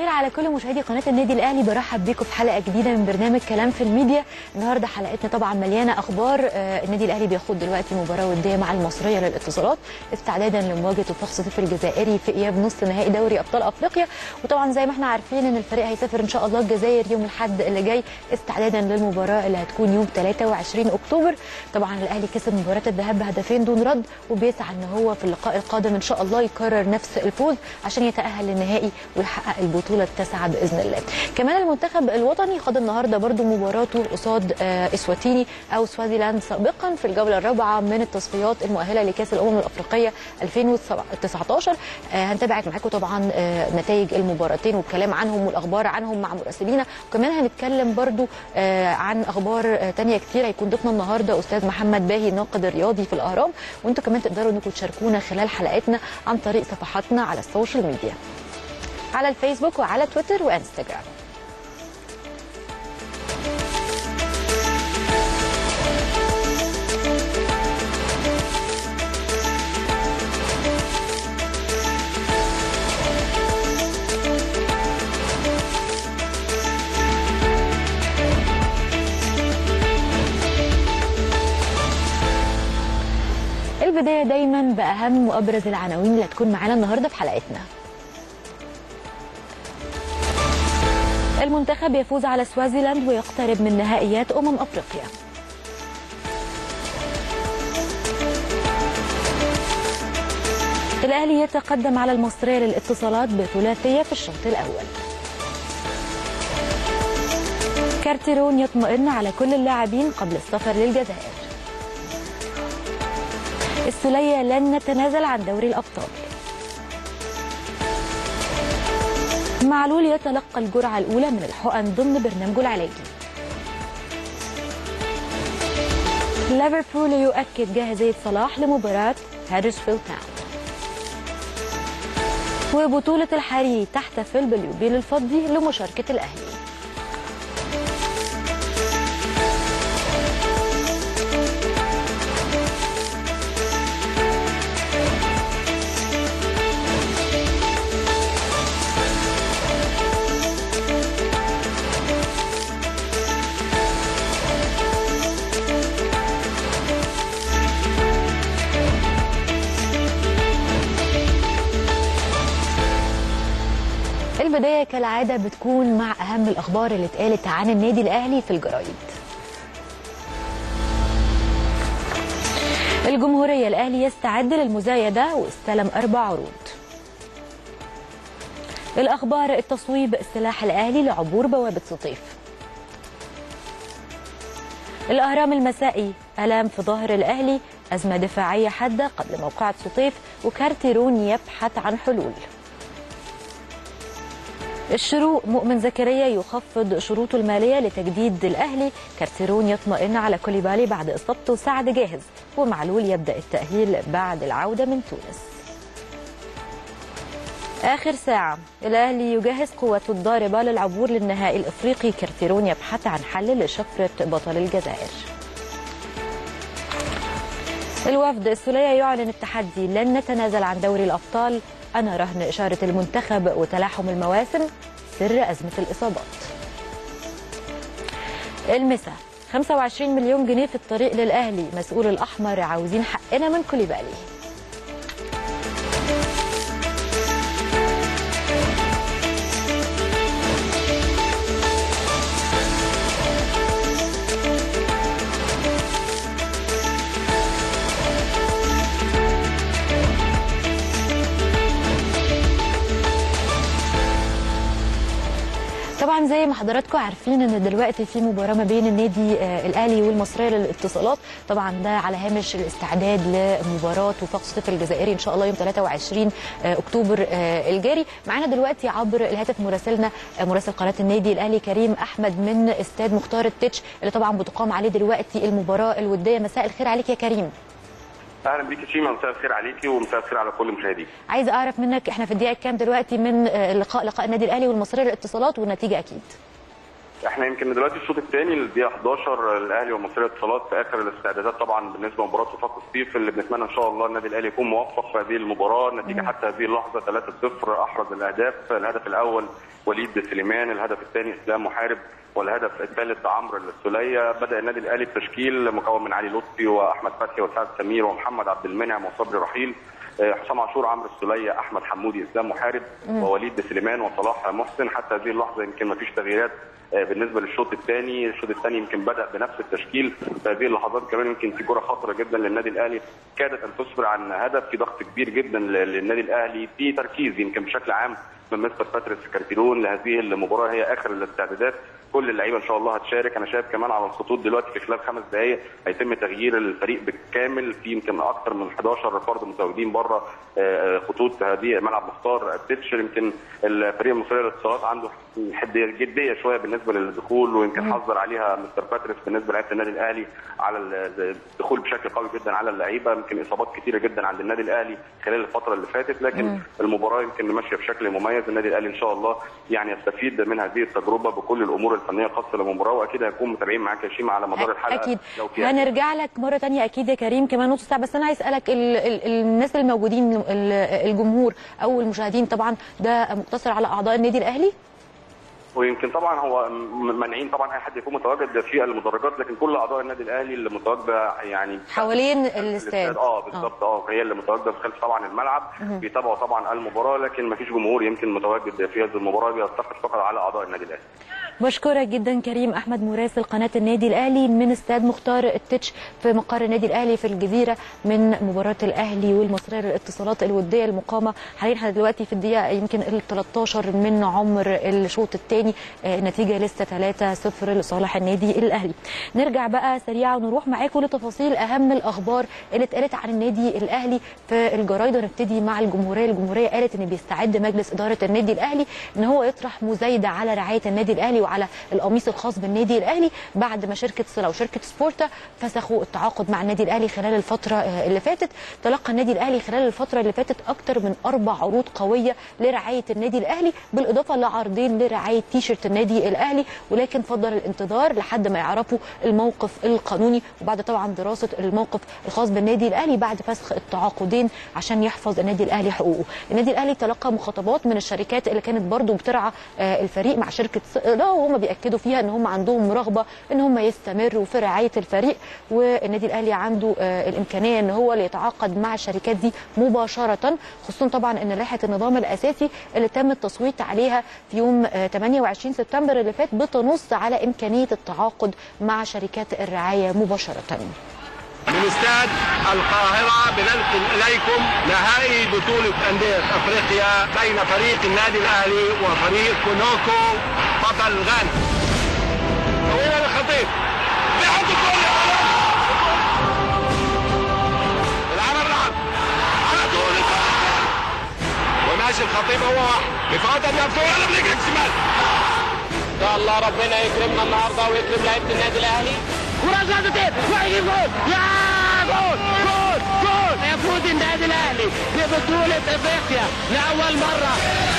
الخير على كل مشاهدي قناه النادي الاهلي برحب بيكم في حلقه جديده من برنامج كلام في الميديا النهارده حلقتنا طبعا مليانه اخبار آه، النادي الاهلي بيخوض دلوقتي مباراه وديه مع المصريه للاتصالات استعدادا لمواجهه وفاق سطيف الجزائري في اياب نصف نهائي دوري ابطال افريقيا وطبعا زي ما احنا عارفين ان الفريق هيسافر ان شاء الله الجزائر يوم الاحد اللي جاي استعدادا للمباراه اللي هتكون يوم 23 اكتوبر طبعا الاهلي كسب مباراه الذهاب بهدفين دون رد وبيسعى ان هو في اللقاء القادم ان شاء الله يكرر نفس الفوز عشان يتاهل للنهائي ويحقق البطوله التاسعه باذن الله كمان المنتخب الوطني خاض النهارده برضو مباراته قصاد آه، اسواتيني او سوازيلاند سابقا في الجوله الرابعه من التصفيات المؤهله لكاس الامم الافريقيه 2019 آه، هنتابع معاكم طبعا آه، نتائج المباراتين والكلام عنهم والاخبار عنهم مع مراسلينا وكمان هنتكلم برضو آه، عن اخبار آه، تانية كتير هيكون ضيفنا النهارده استاذ محمد باهي الناقد الرياضي في الاهرام وانتم كمان تقدروا انكم تشاركونا خلال حلقاتنا عن طريق صفحاتنا على السوشيال ميديا على الفيسبوك وعلى تويتر وانستجرام البدايه دايما باهم وابرز العناوين اللي هتكون معانا النهارده في حلقتنا المنتخب يفوز على سوازيلاند ويقترب من نهائيات امم افريقيا الاهلي يتقدم على المصريه للاتصالات بثلاثيه في الشوط الاول كارتيرون يطمئن على كل اللاعبين قبل السفر للجزائر السلية لن نتنازل عن دوري الأبطال معلول يتلقى الجرعة الأولى من الحقن ضمن برنامجه العلاجي ليفربول يؤكد جاهزية صلاح لمباراة هادرسفيلد تاون وبطولة الحريري تحتفل باليوبيل الفضي لمشاركة الأهلي البداية كالعادة بتكون مع أهم الأخبار اللي اتقالت عن النادي الأهلي في الجرايد الجمهورية الأهلي يستعد للمزايدة واستلم أربع عروض الأخبار التصويب سلاح الأهلي لعبور بوابة سطيف الأهرام المسائي ألام في ظهر الأهلي أزمة دفاعية حادة قبل موقعة سطيف وكارتيرون يبحث عن حلول الشروق مؤمن زكريا يخفض شروطه المالية لتجديد الأهلي كارتيرون يطمئن على كوليبالي بعد إصابته سعد جاهز ومعلول يبدأ التأهيل بعد العودة من تونس آخر ساعة الأهلي يجهز قوته الضاربة للعبور للنهائي الإفريقي كارتيرون يبحث عن حل لشفرة بطل الجزائر الوفد السولية يعلن التحدي لن نتنازل عن دوري الأبطال أنا رهن إشارة المنتخب وتلاحم المواسم سر أزمة الإصابات المسا 25 مليون جنيه في الطريق للأهلي مسؤول الأحمر عاوزين حقنا من كوليبالي طبعا زي ما حضراتكم عارفين ان دلوقتي في مباراه ما بين النادي آه، الاهلي والمصريه للاتصالات طبعا ده على هامش الاستعداد لمباراه وفاق سطيف الجزائري ان شاء الله يوم 23 آه، اكتوبر آه، الجاري معانا دلوقتي عبر الهاتف مراسلنا آه، مراسل قناه النادي الاهلي كريم احمد من استاد مختار التتش اللي طبعا بتقام عليه دلوقتي المباراه الوديه مساء الخير عليك يا كريم اهلا بيك يا شيماء مساء الخير عليكي ومساء الخير على كل مشاهديك عايزه اعرف منك احنا في الدقيقه كام دلوقتي من آه، لقاء لقاء النادي الاهلي والمصريه للاتصالات والنتيجه اكيد احنا يمكن دلوقتي الشوط الثاني الدقيقه 11 الاهلي والمصريه الاتصالات في اخر الاستعدادات طبعا بالنسبه لمباراه وفاق الصيف اللي بنتمنى ان شاء الله النادي الاهلي يكون موفق في هذه المباراه النتيجه حتى هذه اللحظه 3-0 احرز الاهداف الهدف الاول وليد سليمان الهدف الثاني اسلام محارب والهدف الثالث عمرو السوليه بدا النادي الاهلي بتشكيل مكون من علي لطفي واحمد فتحي وسعد سمير ومحمد عبد المنعم وصبري رحيل حسام عاشور عمرو السوليه احمد حمودي اسلام محارب ووليد سليمان وصلاح محسن حتى هذه اللحظه يمكن ما فيش تغييرات بالنسبه للشوط الثاني، الشوط الثاني يمكن بدا بنفس التشكيل في هذه اللحظات كمان يمكن في كره خطره جدا للنادي الاهلي كادت ان تسفر عن هدف في ضغط كبير جدا للنادي الاهلي في تركيز يمكن بشكل عام من مستر باتريس كارتيرون لهذه المباراه هي اخر الاستعدادات كل اللعيبه ان شاء الله هتشارك انا شايف كمان على الخطوط دلوقتي في خلال خمس دقائق هيتم تغيير الفريق بالكامل في يمكن اكثر من 11 فرد متواجدين بره خطوط هذه ملعب مختار التتشر يمكن الفريق المصري للاتصالات عنده حديه جديه شويه بالنسبه للدخول ويمكن حذر عليها مستر باتريس بالنسبه لعيبه النادي الاهلي على الدخول بشكل قوي جدا على اللعيبه يمكن اصابات كثيره جدا عند النادي الاهلي خلال الفتره اللي فاتت لكن مم. المباراه يمكن ماشيه بشكل مميز النادي الاهلي ان شاء الله يعني يستفيد من هذه التجربه بكل الامور الفنيه الخاصه للمباراه واكيد هيكون متابعين معاك يا شيماء على مدار الحلقه اكيد لو هنرجع لك مره ثانيه اكيد يا كريم كمان نص ساعه بس انا عايز اسالك ال ال الناس الموجودين الجمهور او المشاهدين طبعا ده مقتصر على اعضاء النادي الاهلي ويمكن طبعا هو مانعين طبعا اي حد يكون متواجد في المدرجات لكن كل اعضاء النادي الاهلي اللي متواجده يعني حوالين الاستاد اه بالظبط اه هي اللي متواجده في خلف طبعا الملعب بيتابعوا طبعا المباراه لكن ما فيش جمهور يمكن متواجد في هذه المباراه بيتفق فقط على اعضاء النادي الاهلي بشكرك جدا كريم احمد مراسل قناه النادي الاهلي من استاد مختار التتش في مقر النادي الاهلي في الجزيره من مباراه الاهلي والمصريه للاتصالات الوديه المقامه حاليا احنا دلوقتي في الدقيقه يمكن ال 13 من عمر الشوط الثاني النتيجه لسه 3-0 لصالح النادي الاهلي نرجع بقى سريعا ونروح معاكم لتفاصيل اهم الاخبار اللي اتقالت عن النادي الاهلي في الجرايد ونبتدي مع الجمهوريه الجمهوريه قالت ان بيستعد مجلس اداره النادي الاهلي ان هو يطرح مزايده على رعايه النادي الاهلي وعلى القميص الخاص بالنادي الاهلي بعد ما شركه صله وشركه سبورتا فسخوا التعاقد مع النادي الاهلي خلال الفتره اللي فاتت تلقى النادي الاهلي خلال الفتره اللي فاتت اكثر من اربع عروض قويه لرعايه النادي الاهلي بالاضافه لعرضين لرعايه تيشرت النادي الاهلي ولكن فضل الانتظار لحد ما يعرفوا الموقف القانوني وبعد طبعا دراسه الموقف الخاص بالنادي الاهلي بعد فسخ التعاقدين عشان يحفظ النادي الاهلي حقوقه النادي الاهلي تلقى مخاطبات من الشركات اللي كانت برضو بترعى الفريق مع شركه صله وهم بياكدوا فيها ان هم عندهم رغبه ان هم يستمروا في رعايه الفريق والنادي الاهلي عنده الامكانيه ان هو اللي يتعاقد مع الشركات دي مباشره خصوصا طبعا ان لائحه النظام الاساسي اللي تم التصويت عليها في يوم 28 سبتمبر اللي فات بتنص على امكانيه التعاقد مع شركات الرعايه مباشره. من استاد القاهرة بننقل إليكم نهائي بطولة أندية أفريقيا بين فريق النادي الأهلي وفريق كونوكو بطل غانا. طويلة للخطيب بيحط الكل العمل العب على طول وماشي الخطيب هو واحد بفاضل مفتوح يلا بنجري شمال ان شاء الله ربنا يكرمنا النهارده ويكرم لعيبه النادي الاهلي كرة زادتين وهيجيب جول يا جول جول جول يفوز النادي الاهلي ببطوله افريقيا لاول مره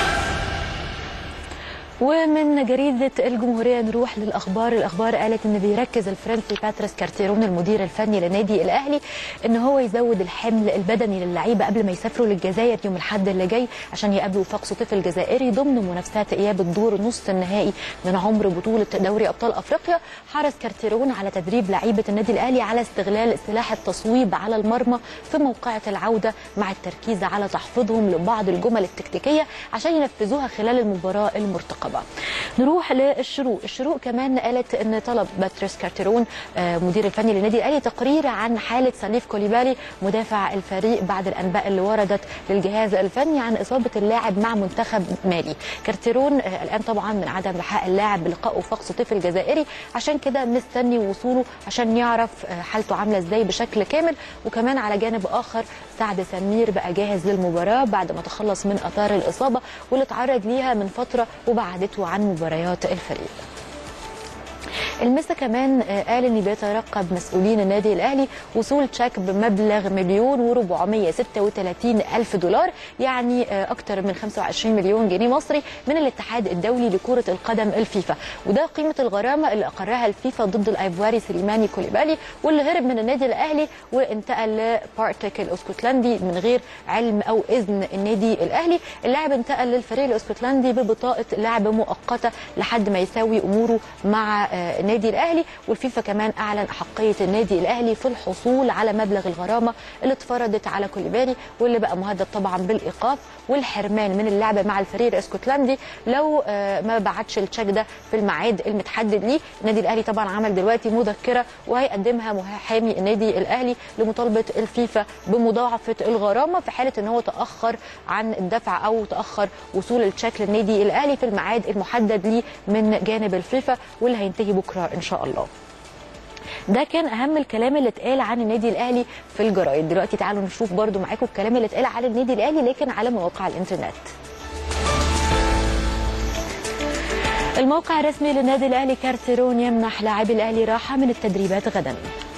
ومن جريدة الجمهورية نروح للأخبار الأخبار قالت أن بيركز الفرنسي باتريس كارتيرون المدير الفني للنادي الأهلي أن هو يزود الحمل البدني للعيبة قبل ما يسافروا للجزائر يوم الأحد اللي جاي عشان يقابلوا وفاق سطيف الجزائري ضمن منافسات إياب الدور نصف النهائي من عمر بطولة دوري أبطال أفريقيا حرص كارتيرون على تدريب لعيبة النادي الأهلي على استغلال سلاح التصويب على المرمى في موقعة العودة مع التركيز على تحفيظهم لبعض الجمل التكتيكية عشان ينفذوها خلال المباراة المرتقبة الرقابه. نروح للشروق، الشروق كمان قالت ان طلب باتريس كارتيرون مدير الفني للنادي الاهلي تقرير عن حاله سليف كوليبالي مدافع الفريق بعد الانباء اللي وردت للجهاز الفني عن اصابه اللاعب مع منتخب مالي. كارتيرون الان طبعا من عدم لحاق اللاعب بلقاء وفاق سطيف الجزائري عشان كده مستني وصوله عشان يعرف حالته عامله ازاي بشكل كامل وكمان على جانب اخر سعد سمير بقى جاهز للمباراه بعد ما تخلص من اثار الاصابه واللي اتعرض ليها من فتره وبعدته عن مباريات الفريق المسا كمان آه، قال ان بيترقب مسؤولين النادي الاهلي وصول تشيك بمبلغ مليون و436 الف دولار يعني آه، اكتر من 25 مليون جنيه مصري من الاتحاد الدولي لكره القدم الفيفا وده قيمه الغرامه اللي اقرها الفيفا ضد الايفواري سليماني كوليبالي واللي هرب من النادي الاهلي وانتقل لبارتك الاسكتلندي من غير علم او اذن النادي الاهلي اللاعب انتقل للفريق الاسكتلندي ببطاقه لاعب مؤقته لحد ما يساوي اموره مع آه، النادي الاهلي والفيفا كمان اعلن احقيه النادي الاهلي في الحصول على مبلغ الغرامه اللي اتفرضت على كوليبالي واللي بقى مهدد طبعا بالايقاف والحرمان من اللعب مع الفريق الاسكتلندي لو آه، ما بعتش التشيك ده في الميعاد المتحدد ليه النادي الاهلي طبعا عمل دلوقتي مذكره وهيقدمها محامي النادي الاهلي لمطالبه الفيفا بمضاعفه الغرامه في حاله ان هو تاخر عن الدفع او تاخر وصول التشيك للنادي الاهلي في الميعاد المحدد ليه من جانب الفيفا واللي هينتهي بكره ان شاء الله ده كان اهم الكلام اللي اتقال عن النادي الاهلي في الجرايد دلوقتي تعالوا نشوف برضو معاكم الكلام اللي اتقال عن النادي الاهلي لكن على مواقع الانترنت الموقع الرسمي للنادي الاهلي كارتيرون يمنح لاعبي الاهلي راحه من التدريبات غدا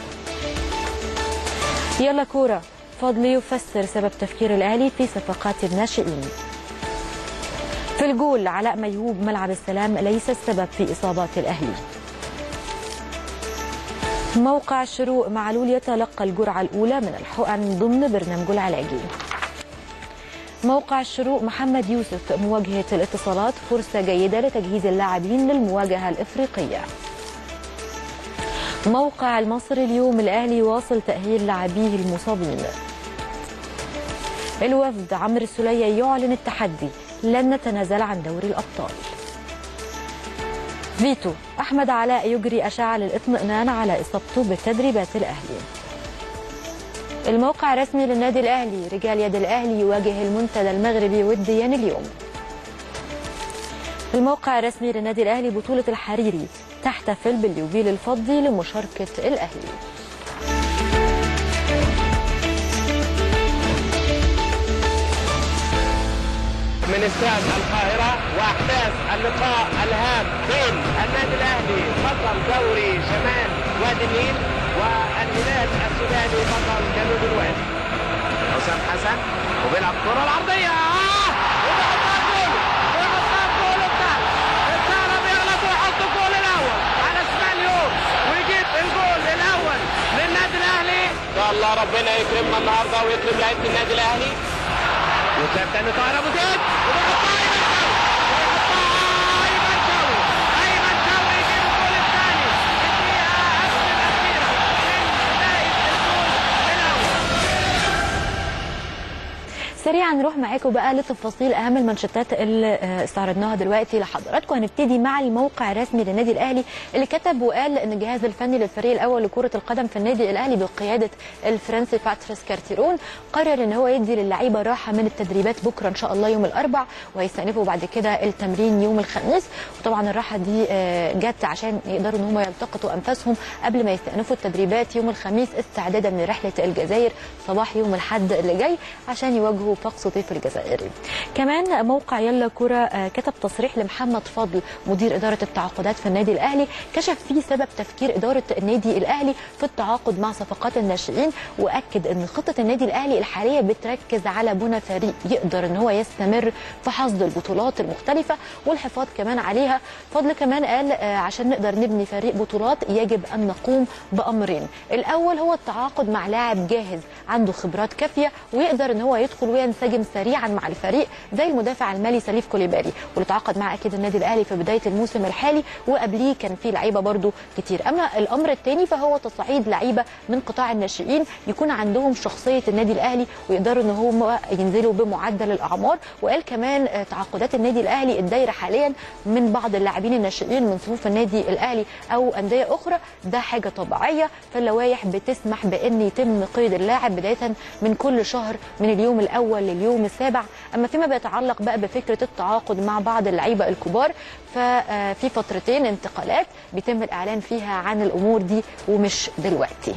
يلا كوره فضلي يفسر سبب تفكير الاهلي في صفقات الناشئين في الجول علاء ميهوب ملعب السلام ليس السبب في اصابات الاهلي موقع الشروق معلول يتلقى الجرعة الأولى من الحقن ضمن برنامجه العلاجي موقع الشروق محمد يوسف مواجهة الاتصالات فرصة جيدة لتجهيز اللاعبين للمواجهة الإفريقية موقع المصري اليوم الأهلي يواصل تأهيل لاعبيه المصابين الوفد عمرو السلية يعلن التحدي لن نتنازل عن دوري الأبطال فيتو احمد علاء يجري اشعه للاطمئنان على اصابته بالتدريبات الاهلي الموقع الرسمي للنادي الاهلي رجال يد الاهلي يواجه المنتدى المغربي وديا اليوم الموقع الرسمي للنادي الاهلي بطوله الحريري تحتفل باليوبيل الفضي لمشاركه الاهلي من استاد القاهرة وأحداث اللقاء الهام بين النادي الأهلي بطل دوري شمال وادي النيل والهلال السوداني بطل جنوب الوادي حسام حسن وبيلعب الكرة العرضية آه! وبيحطها جول بيحطها جول الثالث الثاني بيغلط ويحط الجول الأول على شمال يوم ويجيب الجول الأول للنادي الأهلي إن شاء الله ربنا يكرمنا النهارده ويكرم لعيبة النادي الأهلي وتلعب تاني طاهر ابو زيد وبيحطها ايمن شوقي ايمن شوقي يجيب الجول الثاني الدقيقه قبل الاخيره من بدايه الجول الاول سريعا نروح معاكم بقى لتفاصيل اهم المانشيتات اللي آه، استعرضناها دلوقتي لحضراتكم هنبتدي مع الموقع الرسمي للنادي الاهلي اللي كتب وقال ان الجهاز الفني للفريق الاول لكره القدم في النادي الاهلي بقياده الفرنسي باتريس كارتيرون قرر ان هو يدي للعيبه راحه من التدريبات بكره ان شاء الله يوم الاربع وهيستأنفوا بعد كده التمرين يوم الخميس وطبعا الراحه دي آه، جت عشان يقدروا ان هم يلتقطوا انفاسهم قبل ما يستأنفوا التدريبات يوم الخميس استعدادا لرحله الجزائر صباح يوم الاحد اللي جاي عشان يواجهوا فقس طيف الجزائري كمان موقع يلا كرة آه، كتب تصريح لمحمد فضل مدير إدارة التعاقدات في النادي الأهلي كشف فيه سبب تفكير إدارة النادي الأهلي في التعاقد مع صفقات الناشئين وأكد أن خطة النادي الأهلي الحالية بتركز على بنى فريق يقدر أن هو يستمر في حصد البطولات المختلفة والحفاظ كمان عليها فضل كمان قال آه، عشان نقدر نبني فريق بطولات يجب أن نقوم بأمرين الأول هو التعاقد مع لاعب جاهز عنده خبرات كافية ويقدر أن هو يدخل وينسجم سريعا مع الفريق زي المدافع المالي سليف كوليبالي واللي تعاقد معاه اكيد النادي الاهلي في بدايه الموسم الحالي وقبليه كان في لعيبه برده كتير اما الامر الثاني فهو تصعيد لعيبه من قطاع الناشئين يكون عندهم شخصيه النادي الاهلي ويقدروا ان هم ينزلوا بمعدل الاعمار وقال كمان آه، تعاقدات النادي الاهلي الدايره حاليا من بعض اللاعبين الناشئين من صفوف النادي الاهلي او انديه اخرى ده حاجه طبيعيه فاللوائح بتسمح بان يتم قيد اللاعب بدايه من كل شهر من اليوم الاول لليوم السابع اما فيما بيتعلق بقى بفكره التعاقد مع بعض اللعيبه الكبار ففي فترتين انتقالات بيتم الاعلان فيها عن الامور دي ومش دلوقتي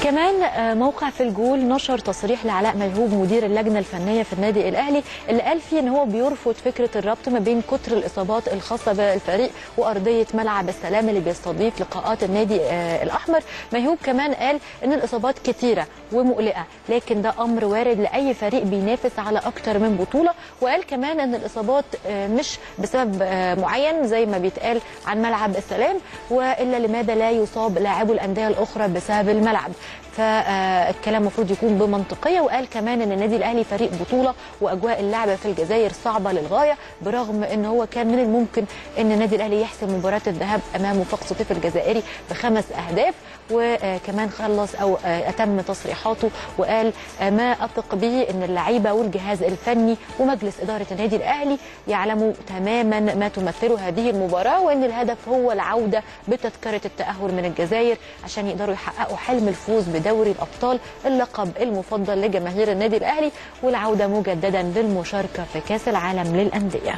كمان آه، موقع في الجول نشر تصريح لعلاء ميهوب مدير اللجنه الفنيه في النادي الاهلي اللي قال فيه ان هو بيرفض فكره الربط ما بين كتر الاصابات الخاصه بالفريق وارضيه ملعب السلام اللي بيستضيف لقاءات النادي آه، الاحمر ميهوب كمان قال ان الاصابات كتيره ومقلقه لكن ده امر وارد لاي فريق بينافس على اكتر من بطوله وقال كمان ان الاصابات آه، مش بسبب آه، معين زي ما بيتقال عن ملعب السلام والا لماذا لا يصاب لاعبو الانديه الاخرى بسبب الملعب فالكلام المفروض يكون بمنطقيه وقال كمان ان النادي الاهلي فريق بطوله واجواء اللعب في الجزائر صعبه للغايه برغم ان هو كان من الممكن ان النادي الاهلي يحسم مباراه الذهاب امام وفاق سطيف الجزائري بخمس اهداف وكمان خلص او اتم تصريحاته وقال ما اثق به ان اللعيبه والجهاز الفني ومجلس اداره النادي الاهلي يعلموا تماما ما تمثله هذه المباراه وان الهدف هو العوده بتذكره التاهل من الجزائر عشان يقدروا يحققوا حلم الفوز بدوري الابطال اللقب المفضل لجماهير النادي الاهلي والعوده مجددا للمشاركه في كاس العالم للانديه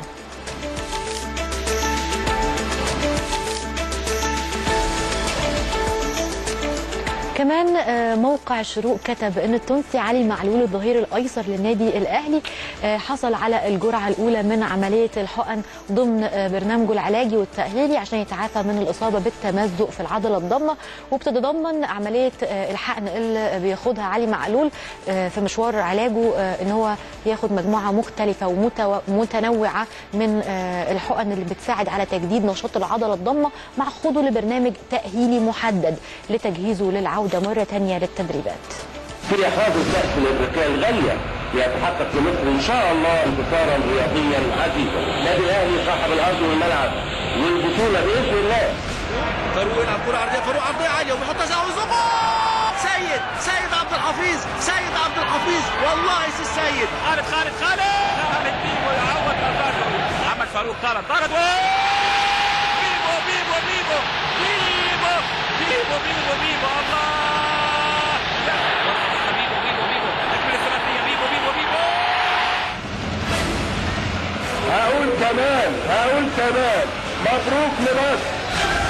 كمان آه، موقع الشروق كتب ان التونسي علي معلول الظهير الايسر للنادي الاهلي آه، حصل على الجرعه الاولى من عمليه الحقن ضمن آه، برنامجه العلاجي والتاهيلي عشان يتعافى من الاصابه بالتمزق في العضله الضمه وبتتضمن عمليه آه، الحقن اللي بياخدها علي معلول آه، في مشوار علاجه آه، ان هو ياخد مجموعه مختلفه ومتنوعه من آه، الحقن اللي بتساعد على تجديد نشاط العضله الضمه مع خوضه لبرنامج تاهيلي محدد لتجهيزه للعوده مره ثانيه للتدريبات في حافظ كأس الأفريقية الغالية يتحقق في مصر إن شاء الله انتصارا رياضيا عزيزا. النادي الأهلي صاحب الأرض والملعب والبطولة بإذن الله. فاروق يلعب كرة عرضية فاروق عرضية عالية وبيحطها زي وزقوق سيد سيد عبد الحفيظ سيد عبد الحفيظ والله سي السيد خالد خالد خالد خالد بيبو يعوض أربعته محمد فاروق طرد طرد بيبو بيبو بيبو بيبو بيبو بيبو بيبو الله بيبو بيبو بيبو تكمل الثلاثية بيبو بيبو بيبو هقول كمان هقول كمان مبروك لمصر.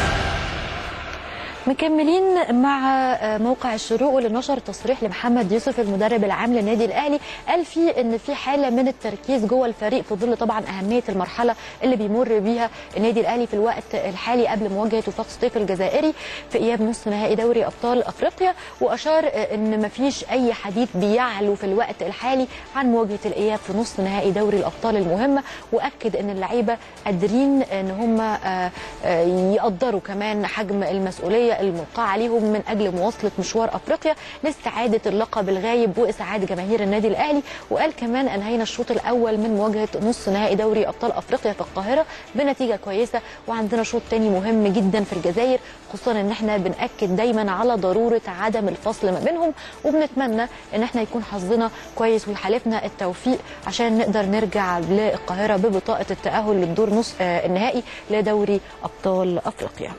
مكملين مع آه، موقع الشروق واللي نشر تصريح لمحمد يوسف المدرب العام للنادي الاهلي قال فيه ان في حاله من التركيز جوه الفريق في ظل طبعا اهميه المرحله اللي بيمر بيها النادي الاهلي في الوقت الحالي قبل مواجهه وفاق سطيف الجزائري في اياب نصف نهائي دوري ابطال افريقيا واشار آه، ان مفيش اي حديث بيعلو في الوقت الحالي عن مواجهه الاياب في نصف نهائي دوري الابطال المهمه واكد ان اللعيبه قادرين ان هم آه، آه، يقدروا كمان حجم المسؤوليه الملقاه عليهم من اجل مواصله مشوار افريقيا لاستعاده اللقب الغايب واسعاد جماهير النادي الاهلي وقال كمان انهينا الشوط الاول من مواجهه نص نهائي دوري ابطال افريقيا في القاهره بنتيجه كويسه وعندنا شوط تاني مهم جدا في الجزائر خصوصا ان احنا بناكد دايما على ضروره عدم الفصل ما بينهم وبنتمنى ان احنا يكون حظنا كويس ويحالفنا التوفيق عشان نقدر نرجع للقاهره ببطاقه التاهل للدور نص آه، النهائي لدوري ابطال افريقيا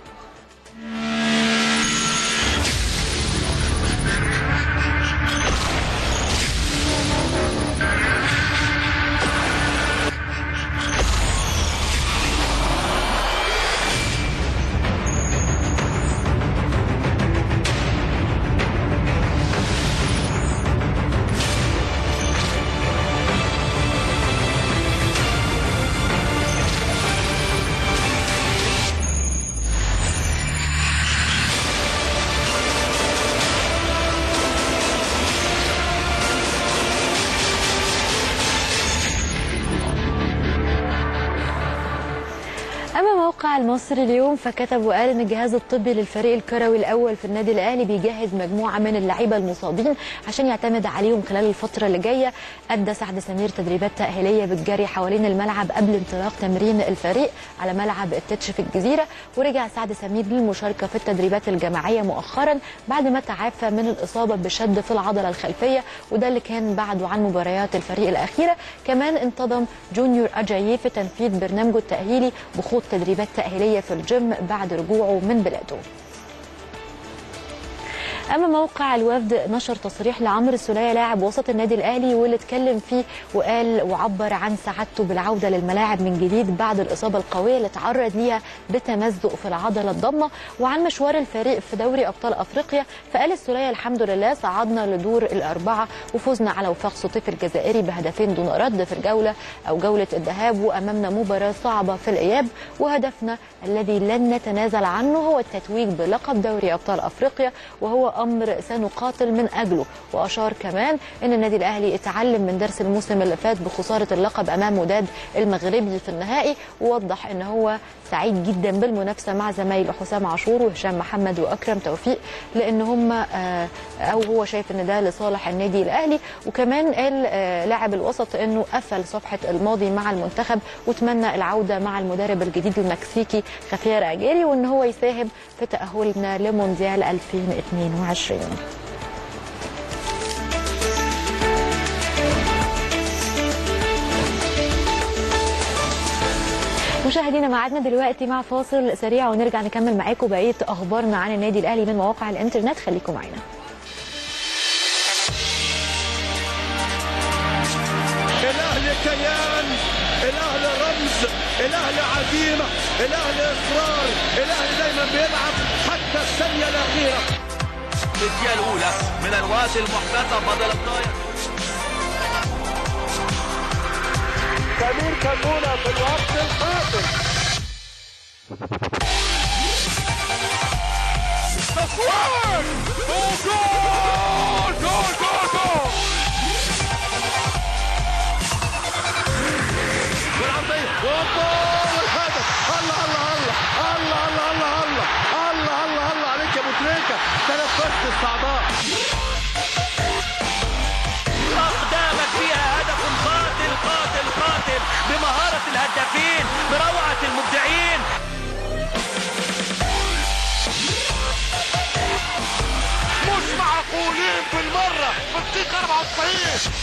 اما موقع المصري اليوم فكتب وقال ان الجهاز الطبي للفريق الكروي الاول في النادي الاهلي بيجهز مجموعه من اللعيبه المصابين عشان يعتمد عليهم خلال الفتره اللي جايه ادى سعد سمير تدريبات تاهيليه بالجري حوالين الملعب قبل انطلاق تمرين الفريق على ملعب التتش في الجزيره ورجع سعد سمير للمشاركه في التدريبات الجماعيه مؤخرا بعد ما تعافى من الاصابه بشد في العضله الخلفيه وده اللي كان بعده عن مباريات الفريق الاخيره كمان انتظم جونيور اجاييه في تنفيذ برنامجه التاهيلي بخوض تدريبات تاهيليه في الجيم بعد رجوعه من بلاده اما موقع الوفد نشر تصريح لعمرو السوليه لاعب وسط النادي الاهلي واللي اتكلم فيه وقال وعبر عن سعادته بالعوده للملاعب من جديد بعد الاصابه القويه اللي تعرض ليها بتمزق في العضله الضمه وعن مشوار الفريق في دوري ابطال افريقيا فقال السوليه الحمد لله صعدنا لدور الاربعه وفزنا على وفاق سطيف الجزائري بهدفين دون رد في الجوله او جوله الذهاب وامامنا مباراه صعبه في الاياب وهدفنا الذي لن نتنازل عنه هو التتويج بلقب دوري ابطال افريقيا وهو امر سنقاتل من اجله واشار كمان ان النادي الاهلي اتعلم من درس الموسم اللي فات بخساره اللقب امام وداد المغربي في النهائي ووضح ان هو سعيد جدا بالمنافسه مع زمايله حسام عاشور وهشام محمد واكرم توفيق لان هم آه، او هو شايف ان ده لصالح النادي الاهلي وكمان قال آه، لاعب الوسط انه قفل صفحه الماضي مع المنتخب وتمنى العوده مع المدرب الجديد المكسيكي خافير اجيري وان هو يساهم في تاهلنا لمونديال 2022 مشاهدينا معادنا دلوقتي مع فاصل سريع ونرجع نكمل معاكم بقيه اخبارنا عن النادي الاهلي من مواقع الانترنت خليكم معانا الاهلي كيان الاهلي رمز الاهلي عزيمه الاهلي اصرار الاهلي دايما بيلعب حتى الثانيه الاخيره الدقيقة الأولى من الوقت المحتسب بدل الطاير سمير كمونه في الوقت الحاسم تصوير جول جول جول جول والعرضيه وجول والهدف الله الله الله الله الله الله الله الله الله الله عليك يا ابو تريكه تنفست الصعداء أقدامك فيها هدف قاتل قاتل قاتل بمهارة الهدافين بروعة المبدعين مش معقولين بالمره في الدقيقه 94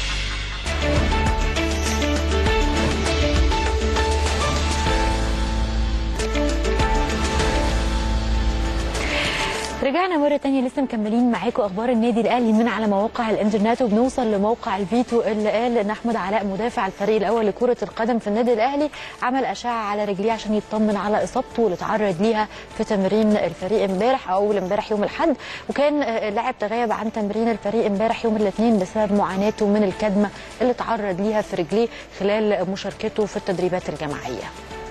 رجعنا مرة تانية لسه مكملين معاكم أخبار النادي الأهلي من على مواقع الإنترنت وبنوصل لموقع الفيتو اللي قال إن أحمد علاء مدافع الفريق الأول لكرة القدم في النادي الأهلي عمل أشعة على رجليه عشان يطمن على إصابته اللي اتعرض ليها في تمرين الفريق امبارح أو أول امبارح يوم الأحد وكان آه، اللاعب تغيب عن تمرين الفريق امبارح يوم الاثنين بسبب معاناته من الكدمة اللي اتعرض ليها في رجليه خلال مشاركته في التدريبات الجماعية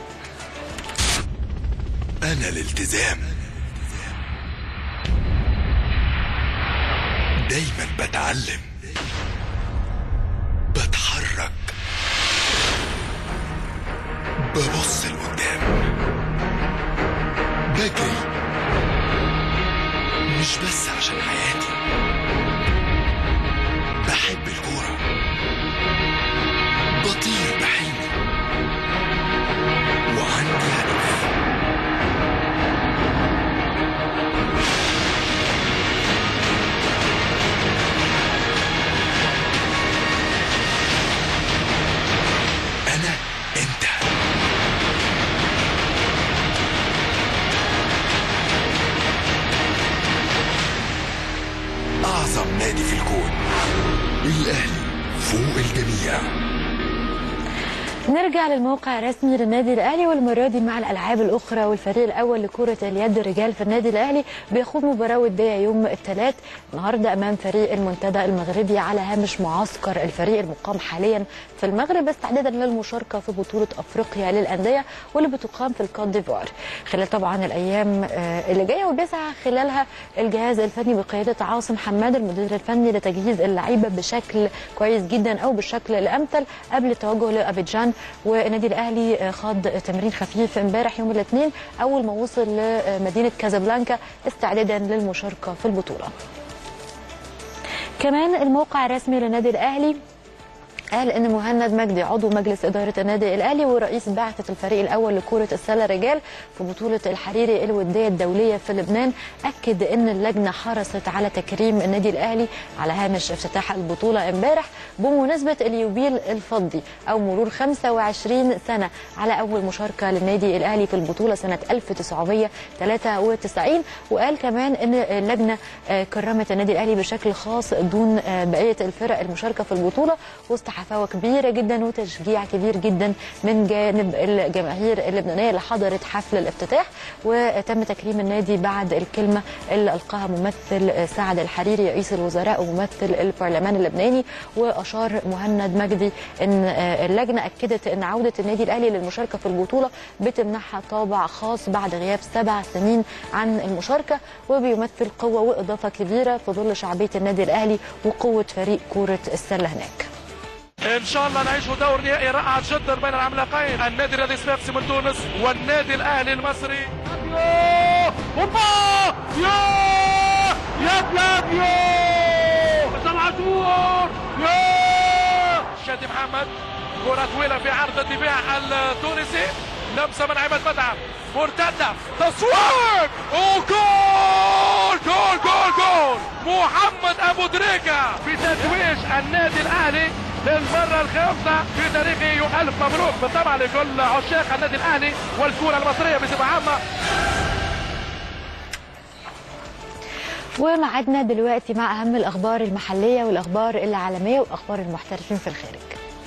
أنا الالتزام دايما بتعلم بتحرك ببص لقدام بجري مش بس عشان حياتي بحب الكورة بطير بحلمي وعندي هدف أنا أنت أعظم نادي في الكون الأهلي فوق الجميع نرجع للموقع الرسمي للنادي الاهلي والمره دي مع الالعاب الاخرى والفريق الاول لكره اليد الرجال في النادي الاهلي بيخوض مباراه وديه يوم الثلاث النهارده امام فريق المنتدى المغربي على هامش معسكر الفريق المقام حاليا في المغرب استعدادا للمشاركه في بطوله افريقيا للانديه واللي بتقام في الكوت ديفوار خلال طبعا الايام آه، اللي جايه وبيسعى خلالها الجهاز الفني بقياده عاصم حماد المدير الفني لتجهيز اللعيبه بشكل كويس جدا او بالشكل الامثل قبل التوجه لابيجان والنادي الاهلي آه، خاض تمرين خفيف امبارح يوم الاثنين اول ما وصل لمدينه كازابلانكا استعدادا للمشاركه في البطوله كمان الموقع الرسمي للنادي الاهلي قال ان مهند مجدي عضو مجلس اداره النادي الاهلي ورئيس بعثه الفريق الاول لكره السله رجال في بطوله الحريري الوديه الدوليه في لبنان اكد ان اللجنه حرصت على تكريم النادي الاهلي على هامش افتتاح البطوله امبارح بمناسبه اليوبيل الفضي او مرور 25 سنه على اول مشاركه للنادي الاهلي في البطوله سنه 1993 وقال كمان ان اللجنه آه، كرمت النادي الاهلي بشكل خاص دون آه، بقيه الفرق المشاركه في البطوله وسط حفاوه كبيره جدا وتشجيع كبير جدا من جانب الجماهير اللبنانيه اللي حضرت حفل الافتتاح وتم تكريم النادي بعد الكلمه اللي القاها ممثل سعد الحريري رئيس الوزراء وممثل البرلمان اللبناني واشار مهند مجدي ان آه، اللجنه اكدت ان عوده النادي الاهلي للمشاركه في البطوله بتمنحها طابع خاص بعد غياب سبع سنين عن المشاركه وبيمثل قوه واضافه كبيره في ظل شعبيه النادي الاهلي وقوه فريق كره السله هناك. ان شاء الله نعيش دور نهائي رائع جدا بين العملاقين النادي الذي صفاقسي من تونس والنادي الاهلي المصري يوه اوبا يا يا فلافيو سمعتور يا شادي محمد كرة طويلة في عرض الدفاع التونسي لمسة من عماد مدعم مرتدة تصوير وجول جول جول جول محمد ابو دريكة في تتويج النادي الاهلي للمرة الخامسة في تاريخه ألف مبروك بالطبع لكل عشاق النادي الأهلي والكرة المصرية بصفة عامة ومعادنا دلوقتي مع اهم الاخبار المحليه والاخبار العالميه واخبار المحترفين في الخارج.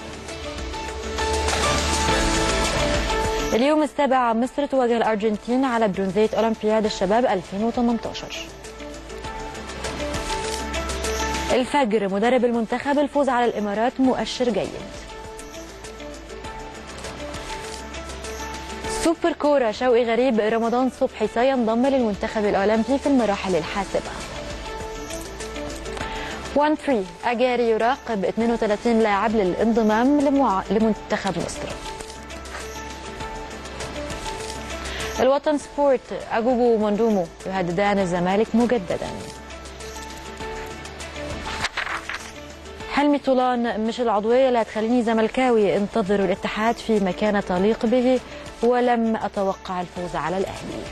اليوم السابع مصر تواجه الارجنتين على برونزيه اولمبياد الشباب 2018. الفجر مدرب المنتخب الفوز على الامارات مؤشر جيد. سوبر كورة شوقي غريب رمضان صبحي سينضم للمنتخب الأولمبي في المراحل الحاسمة 1 3 أجاري يراقب 32 لاعب للانضمام لمع... لمنتخب مصر الوطن سبورت أجوجو ومندومو يهددان الزمالك مجددا حلمي طولان مش العضوية اللي هتخليني زملكاوي انتظروا الاتحاد في مكانة تليق به ولم أتوقع الفوز على الأهلي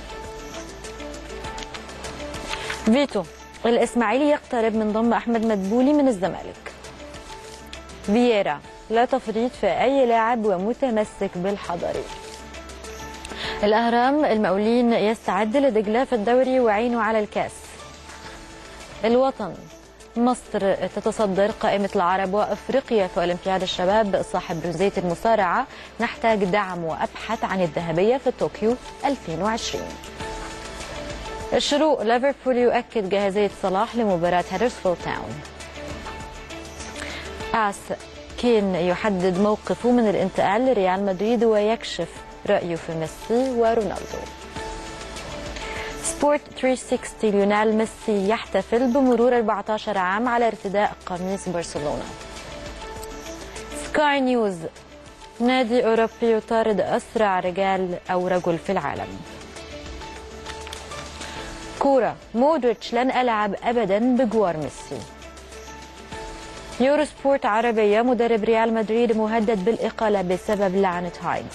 فيتو الإسماعيلي يقترب من ضم أحمد مدبولي من الزمالك فييرا لا تفريط في أي لاعب ومتمسك بالحضري الأهرام المقاولين يستعد لدجلة في الدوري وعينه على الكاس الوطن مصر تتصدر قائمة العرب وأفريقيا في أولمبياد الشباب صاحب برونزية المصارعة نحتاج دعم وأبحث عن الذهبية في طوكيو 2020 الشروق ليفربول يؤكد جاهزية صلاح لمباراة هدرسفيلد تاون آس كين يحدد موقفه من الانتقال لريال مدريد ويكشف رأيه في ميسي ورونالدو سبورت 360 ليونيل ميسي يحتفل بمرور 14 عام على ارتداء قميص برشلونة سكاي نيوز نادي أوروبي يطارد أسرع رجال أو رجل في العالم كورة مودريتش لن ألعب أبدا بجوار ميسي يورو سبورت عربية مدرب ريال مدريد مهدد بالإقالة بسبب لعنة هاينز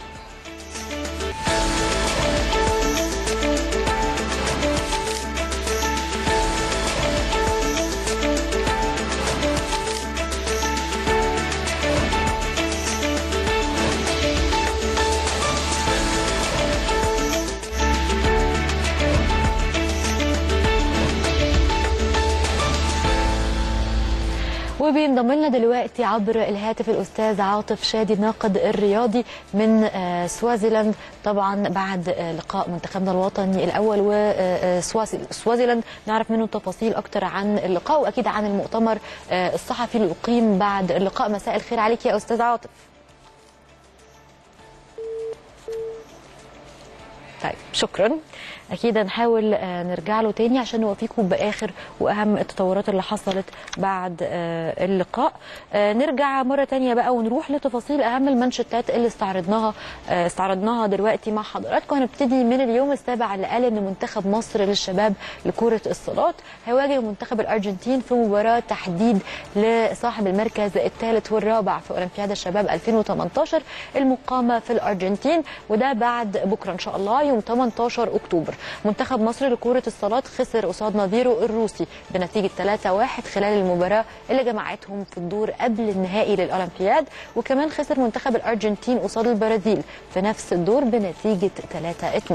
وبينضم لنا دلوقتي عبر الهاتف الاستاذ عاطف شادي الناقد الرياضي من آه، سوازيلاند طبعا بعد آه، لقاء منتخبنا الوطني الاول وسوازيلاند نعرف منه تفاصيل اكتر عن اللقاء واكيد عن المؤتمر آه، الصحفي اللي اقيم بعد اللقاء مساء الخير عليك يا استاذ عاطف طيب شكرا اكيد هنحاول آه، نرجع له تاني عشان نوافيكم باخر واهم التطورات اللي حصلت بعد آه، اللقاء آه، نرجع مره تانية بقى ونروح لتفاصيل اهم المانشيتات اللي استعرضناها آه، استعرضناها دلوقتي مع حضراتكم هنبتدي من اليوم السابع اللي قال ان منتخب مصر للشباب لكره الصالات هيواجه منتخب الارجنتين في مباراه تحديد لصاحب المركز الثالث والرابع في اولمبياد الشباب 2018 المقامه في الارجنتين وده بعد بكره ان شاء الله يوم 18 اكتوبر منتخب مصر لكره الصالات خسر قصاد نظيره الروسي بنتيجه 3-1 خلال المباراه اللي جمعتهم في الدور قبل النهائي للاولمبياد وكمان خسر منتخب الارجنتين قصاد البرازيل في نفس الدور بنتيجه 3-2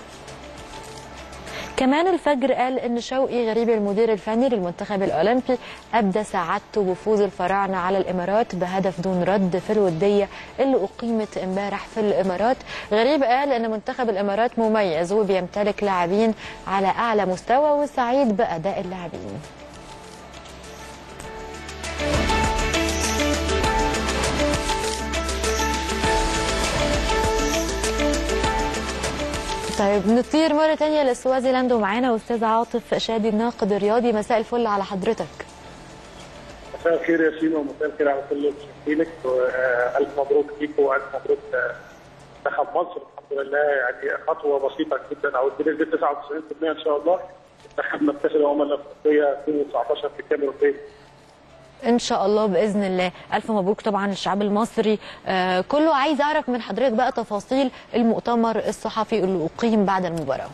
كمان الفجر قال ان شوقي غريب المدير الفني للمنتخب الاولمبي ابدى سعادته بفوز الفراعنه على الامارات بهدف دون رد في الوديه اللي اقيمت امبارح في الامارات غريب قال ان منتخب الامارات مميز وبيمتلك لاعبين على اعلى مستوى وسعيد باداء اللاعبين طيب نطير مرة تانية لسوازيلاند ومعانا أستاذ عاطف شادي الناقد الرياضي مساء الفل على حضرتك مساء الخير يا سيما ومساء الخير على كل مشاهدينك والف مبروك ليكم والف مبروك منتخب مصر الحمد لله يعني خطوه بسيطه جدا او بنسبه 99% ان شاء الله منتخبنا في كاس الامم الافريقيه 2019 في الكاميرون ان شاء الله باذن الله الف مبروك طبعا للشعب المصري آه كله عايز اعرف من حضرتك بقى تفاصيل المؤتمر الصحفي اللي اقيم بعد المباراه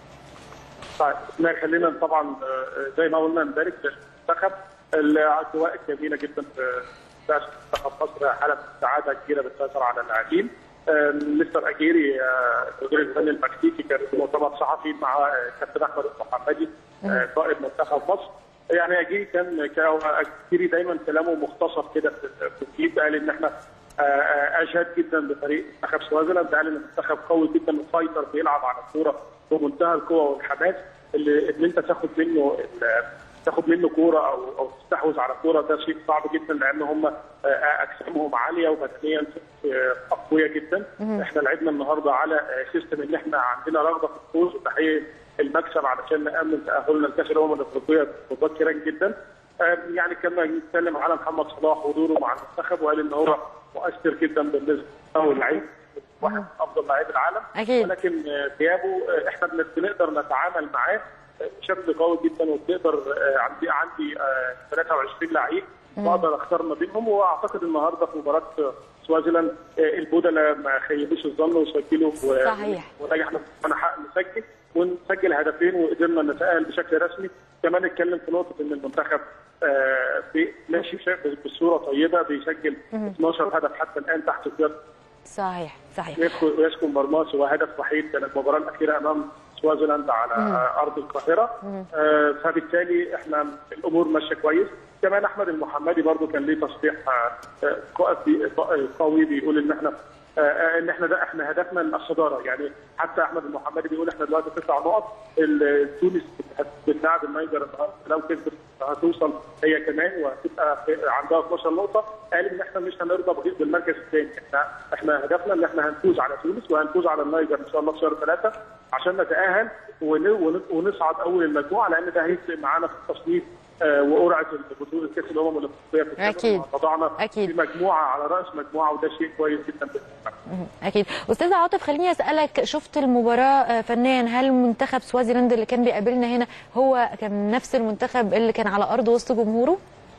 طيب ما خلينا طبعا آه، زي ما قلنا نبارك للمنتخب الاجواء جميله جدا في بعثة منتخب مصر حاله سعاده كبيره بتسيطر على اللاعبين آه، مستر اجيري آه، المدير الفني المكسيكي كان في مؤتمر صحفي مع آه، كابتن احمد المحمدي آه، قائد منتخب مصر يعني اجيري كان كان- اجيري دايما كلامه مختصر كده في في التوقيت قال ان احنا آه، آه، اشاد جدا بفريق منتخب سوازيلاند قال ان المنتخب قوي جدا وفايتر بيلعب على الكوره بمنتهى القوه والحماس اللي ان انت تاخد منه ال- تاخد منه كوره او او تستحوذ على كوره ده شيء صعب جدا لان هم اجسامهم عاليه وبدنيا آه، اقوياء جدا احنا لعبنا النهارده على آه، سيستم ان احنا عندنا رغبه في الفوز وتحقيق المكسب علشان نامن تاهلنا لكاس الامم الافريقيه مبكرا جدا آه، يعني كنا نتكلم على محمد صلاح ودوره مع المنتخب وقال ان هو مؤثر جدا بالنسبه له لعيب واحد من افضل لاعبي العالم أكيد. ولكن آه، غيابه آه، احنا بن- بنقدر نتعامل معاه آه، بشكل قوي جدا وبنقدر آه، عندي عندي آه، 23 لعيب بقدر اختار ما بينهم واعتقد النهارده في مباراه آه، سوازيلاند آه، البودلة ما خيبوش الظن وسجلوا و- صحيح. ونجحنا في حق نسجل ونسجل هدفين وقدرنا نتاهل بشكل رسمي كمان نتكلم في نقطه ان المنتخب آه، بي- ماشي بش- بصوره طيبه بيسجل 12 هدف حتى الان تحت قياده صحيح صحيح يدخل ويسكن مرماس وهدف وحيد كان المباراه الاخيره امام سوازيلاند على آه، ارض القاهره آه، فبالتالي احنا الامور ماشيه كويس كمان احمد المحمدي برضو كان ليه تصريح آه، آه، قائد- قوي بيقول ان احنا آه، آه، ان احنا ده احنا هدفنا الصداره يعني حتى احمد المحمدي بيقول احنا دلوقتي تسع نقط ال- تونس بتلعب النيجر النهارده لو كسبت هتوصل هي كمان وهتبقى في- عندها 12 نقطه قال ان احنا مش هنرضى بغير بالمركز الثاني احنا احنا هدفنا ان احنا هنفوز على تونس وهنفوز على النيجر ان شاء الله في شهر ثلاثه عشان نتاهل ون- ون- ونصعد اول المجموعه لان ده هيفرق معانا في التصنيف آه، وقرعه البطوله كاس الامم الافريقيه في الكاميرون. أكيد. وضعنا أكيد. في مجموعه على راس مجموعه وده شيء كويس جدا بالنسبه لنا. اكيد استاذ عاطف خليني اسالك شفت المباراه آه، فنيا هل منتخب سوازيلاند اللي كان بيقابلنا هنا هو كان نفس المنتخب اللي كان على ارض وسط جمهوره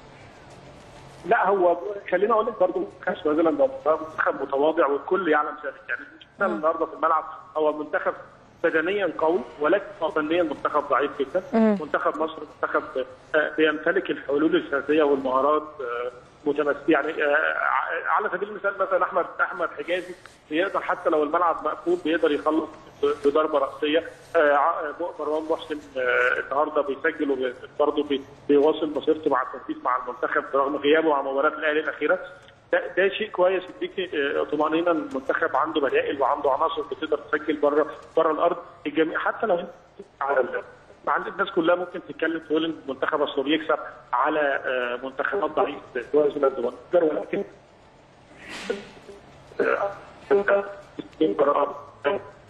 لا هو خليني اقول لك برضه منتخب سوازيلاند هو منتخب متواضع والكل يعلم ذلك يعني شفنا النهارده في الملعب هو منتخب بدنيا قوي ولكن فنيا منتخب ضعيف جدا منتخب مصر منتخب آه، بيمتلك الحلول الفرديه والمهارات آه، متمثله يعني آه، ع- على سبيل المثال مثلا احمد احمد حجازي بيقدر حتى لو الملعب مقفول بيقدر يخلص ب- بضربه راسيه آه، ع- مروان محسن آه، النهارده بيسجل وبرضه بيواصل مسيرته مع التنفيذ مع المنتخب برغم غيابه عن مباراه الاهلي الاخيره ده, ده شيء كويس يديك آه، طمانينه ان المنتخب عنده بدائل وعنده عناصر بتقدر تسجل بره بره الارض الجميع حتى لو انت على ال- عند الناس كلها ممكن تتكلم تقول ان المنتخب اصله بيكسب على آه، منتخبات ضعيفه زي سوازيلاند والنيجر ولكن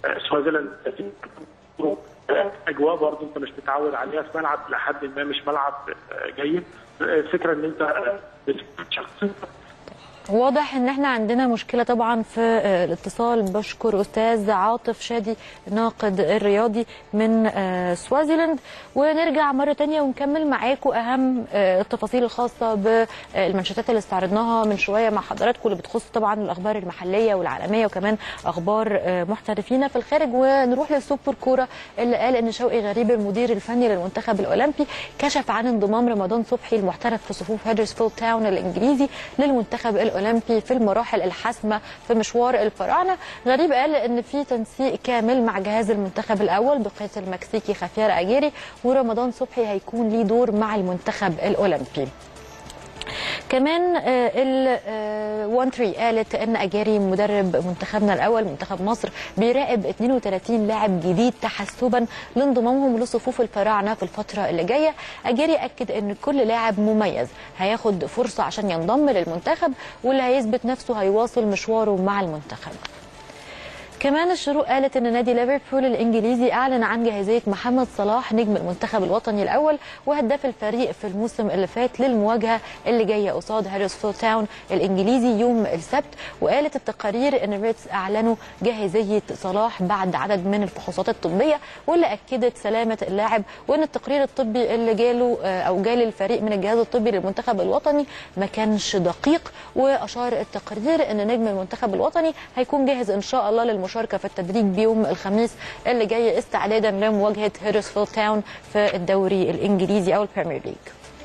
آه، سوازيلاند في اجواء برضه انت مش متعود عليها في ملعب لحد ما مش ملعب آه، جيد آه، فكره ان انت آه، شخص واضح ان احنا عندنا مشكله طبعا في آه، الاتصال بشكر استاذ عاطف شادي الناقد الرياضي من آه، سوازيلاند ونرجع مره تانية ونكمل معاكم اهم آه، التفاصيل الخاصه بالمنشطات اللي استعرضناها من شويه مع حضراتكم اللي بتخص طبعا الاخبار المحليه والعالميه وكمان اخبار آه، محترفين في الخارج ونروح للسوبر كوره اللي قال ان شوقي غريب المدير الفني للمنتخب الاولمبي كشف عن انضمام رمضان صبحي المحترف في صفوف هيدرسفيلد تاون الانجليزي للمنتخب الاولمبي في المراحل الحاسمه في مشوار الفراعنه غريب قال ان في تنسيق كامل مع جهاز المنتخب الاول بقياده المكسيكي خافير اجيري ورمضان صبحي هيكون ليه دور مع المنتخب الاولمبي كمان ال 1 3 قالت ان اجاري مدرب منتخبنا الاول منتخب مصر بيراقب 32 لاعب جديد تحسبا لانضمامهم لصفوف الفراعنه في الفتره اللي جايه اجاري اكد ان كل لاعب مميز هياخد فرصه عشان ينضم للمنتخب واللي هيثبت نفسه هيواصل مشواره مع المنتخب كمان الشروق قالت ان نادي ليفربول الانجليزي اعلن عن جاهزيه محمد صلاح نجم المنتخب الوطني الاول وهداف الفريق في الموسم اللي فات للمواجهه اللي جايه قصاد هاريسفيلد تاون الانجليزي يوم السبت وقالت التقارير ان ريتس اعلنوا جاهزيه صلاح بعد عدد من الفحوصات الطبيه واللي اكدت سلامه اللاعب وان التقرير الطبي اللي جاله آه، او جال الفريق من الجهاز الطبي للمنتخب الوطني ما كانش دقيق واشار التقرير ان نجم المنتخب الوطني هيكون جاهز ان شاء الله للمشاركه في التدريج بيوم الخميس اللي جاي استعدادا لمواجهه هيدرسفيلد تاون في الدوري الانجليزي او البريمير ليج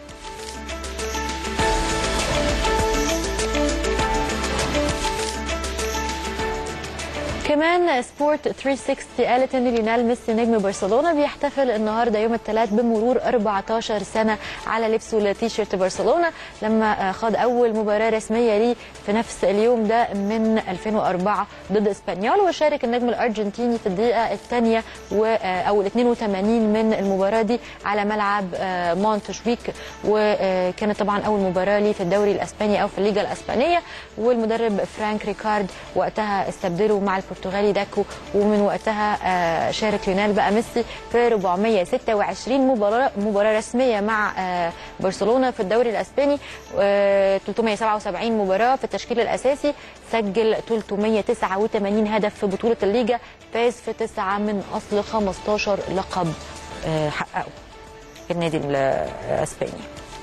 كمان سبورت 360 قالت ان ليونيل ميسي نجم برشلونه بيحتفل النهارده يوم الثلاث بمرور 14 سنه على لبسه لتيشيرت برشلونه لما خاض اول مباراه رسميه ليه في نفس اليوم ده من 2004 ضد اسبانيول وشارك النجم الارجنتيني في الدقيقه الثانيه او ال 82 من المباراه دي على ملعب مونتشويك وكانت طبعا اول مباراه ليه في الدوري الاسباني او في الليجا الاسبانيه والمدرب فرانك ريكارد وقتها استبدله مع البرتغالي داكو ومن وقتها آه، شارك ليونيل بقى ميسي في 426 مباراه مباراه رسميه مع آه، برشلونه في الدوري الاسباني آه، 377 مباراه في التشكيل الاساسي سجل 389 هدف في بطوله الليجا فاز في تسعه من اصل 15 لقب آه، حققه النادي الاسباني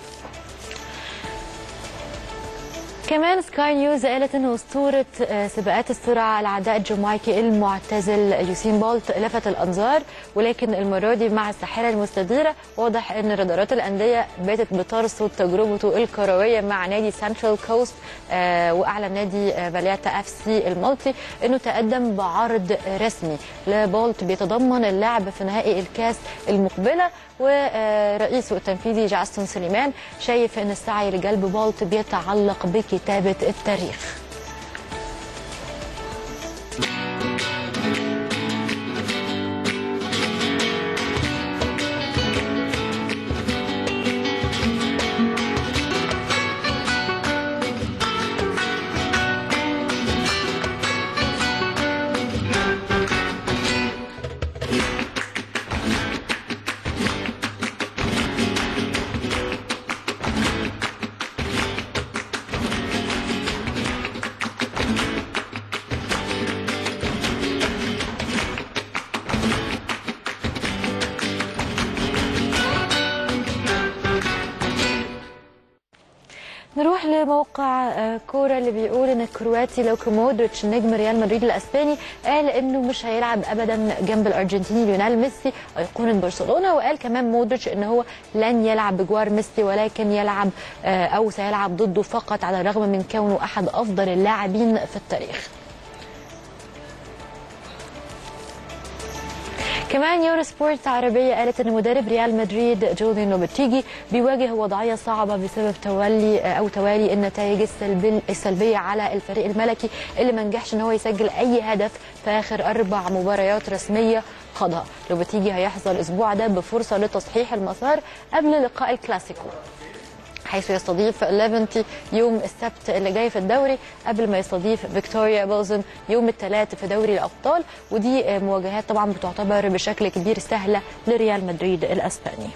كمان سكاي نيوز قالت ان اسطوره آه، سباقات السرعه العداء الجامايكي المعتزل يوسين بولت لفت الانظار ولكن المره دي مع الساحره المستديره واضح ان رادارات الانديه باتت بترصد تجربته الكرويه مع نادي سنترال كوست آه، واعلن نادي آه، فالياتا اف سي المالتي انه تقدم بعرض رسمي لبولت بيتضمن اللعب في نهائي الكاس المقبله ورئيسه التنفيذي جاستون سليمان شايف ان السعي لجلب بولت بيتعلق بكتابه التاريخ نروح لموقع آه، كوره اللي بيقول ان الكرواتي لوكو مودريتش نجم ريال مدريد الاسباني قال انه مش هيلعب ابدا جنب الارجنتيني ليونيل ميسي ايقونه برشلونه وقال كمان مودريتش ان هو لن يلعب بجوار ميسي ولكن يلعب آه، او سيلعب ضده فقط على الرغم من كونه احد افضل اللاعبين في التاريخ كمان يورو سبورت عربية قالت أن مدرب ريال مدريد جوليان لوبتيجي بيواجه وضعية صعبة بسبب تولي أو توالي النتائج السلبي السلبية على الفريق الملكي اللي ما نجحش أن هو يسجل أي هدف في آخر أربع مباريات رسمية خاضها لوبتيجي هيحظى الأسبوع ده بفرصة لتصحيح المسار قبل لقاء الكلاسيكو حيث يستضيف ليفنتي يوم السبت اللي جاي في الدوري قبل ما يستضيف فيكتوريا بولزن يوم الثلاث في دوري الابطال ودي مواجهات طبعا بتعتبر بشكل كبير سهله لريال مدريد الاسباني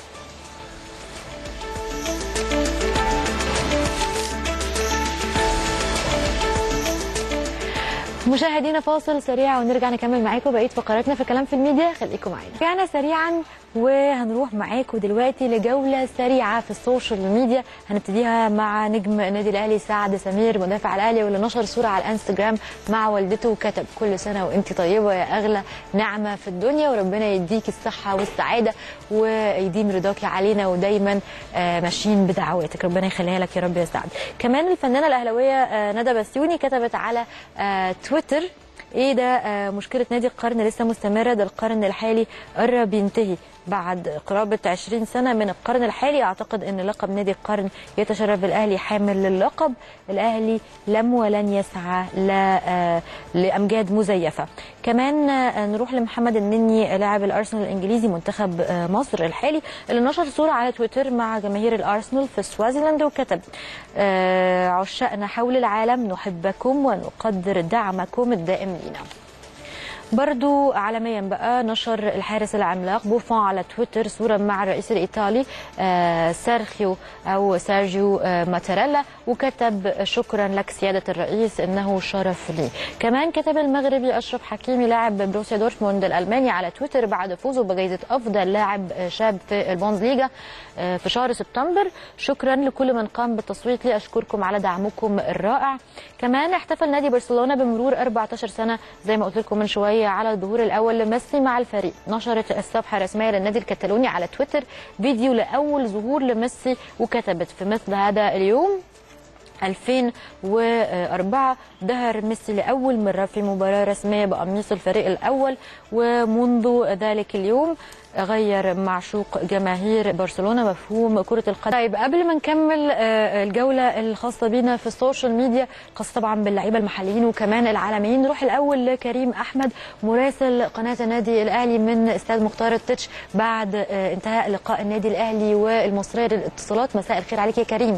مشاهدينا فاصل سريع ونرجع نكمل معاكم بقيه فقراتنا في كلام في الميديا خليكم معانا رجعنا سريعا وهنروح معاكم دلوقتي لجوله سريعه في السوشيال ميديا هنبتديها مع نجم النادي الاهلي سعد سمير مدافع الاهلي واللي نشر صوره على الانستجرام مع والدته وكتب كل سنه وانت طيبه يا اغلى نعمه في الدنيا وربنا يديك الصحه والسعاده ويديم رضاكي علينا ودايما آه، ماشيين بدعواتك ربنا يخليها لك يا رب يا سعد كمان الفنانه الاهلاويه آه، ندى بسيوني كتبت على آه، تويتر ايه ده آه، مشكله نادي القرن لسه مستمره ده القرن الحالي قرب ينتهي بعد قرابه 20 سنه من القرن الحالي اعتقد ان لقب نادي القرن يتشرف الاهلي حامل للقب الاهلي لم ولن يسعى لا آه، لامجاد مزيفه كمان آه، نروح لمحمد النني لاعب الارسنال الانجليزي منتخب آه، مصر الحالي اللي نشر صوره على تويتر مع جماهير الارسنال في سوازيلاند وكتب آه، عشاقنا حول العالم نحبكم ونقدر دعمكم الدائم لينا برضو عالميا بقى نشر الحارس العملاق بوفون على تويتر صورة مع الرئيس الإيطالي آه، سيرخيو أو سيرجيو آه، ماتاريلا وكتب شكرا لك سيادة الرئيس إنه شرف لي كمان كتب المغربي أشرف حكيمي لاعب بروسيا دورتموند الألماني على تويتر بعد فوزه بجائزة أفضل لاعب آه، شاب في البوندسليغا آه، في شهر سبتمبر شكرا لكل من قام بالتصويت لي أشكركم على دعمكم الرائع كمان احتفل نادي برشلونة بمرور 14 سنة زي ما قلت لكم من شوية على الظهور الأول لميسي مع الفريق نشرت الصفحة الرسمية للنادي الكتالوني على تويتر فيديو لأول ظهور لميسي وكتبت في مثل هذا اليوم 2004 ظهر ميسي لأول مرة في مباراة رسمية بقميص الفريق الأول ومنذ ذلك اليوم غير معشوق جماهير برشلونة مفهوم كرة القدم طيب قبل ما نكمل آه، الجولة الخاصة بينا في السوشيال ميديا خاصة طبعا باللعيبة المحليين وكمان العالميين نروح الأول لكريم أحمد مراسل قناة النادي الأهلي من استاد مختار التتش بعد آه، انتهاء لقاء النادي الأهلي والمصرية للاتصالات مساء الخير عليك يا كريم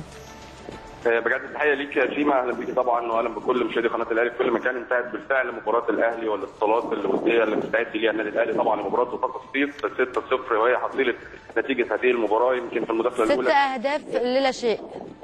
آه، بجد التحيه ليك يا شيماء اهلا بيكي طبعا واهلا بكل مشاهدي قناه الاهلي في كل مكان انتهت بالفعل مباراه الاهلي والاتصالات الوديه اللي مستعد ليها النادي الاهلي طبعا مباراه وفاق الصيف 6-0 وهي حصيله نتيجه هذه المباراه يمكن في المداخله ست الاولى أهداف للا شيء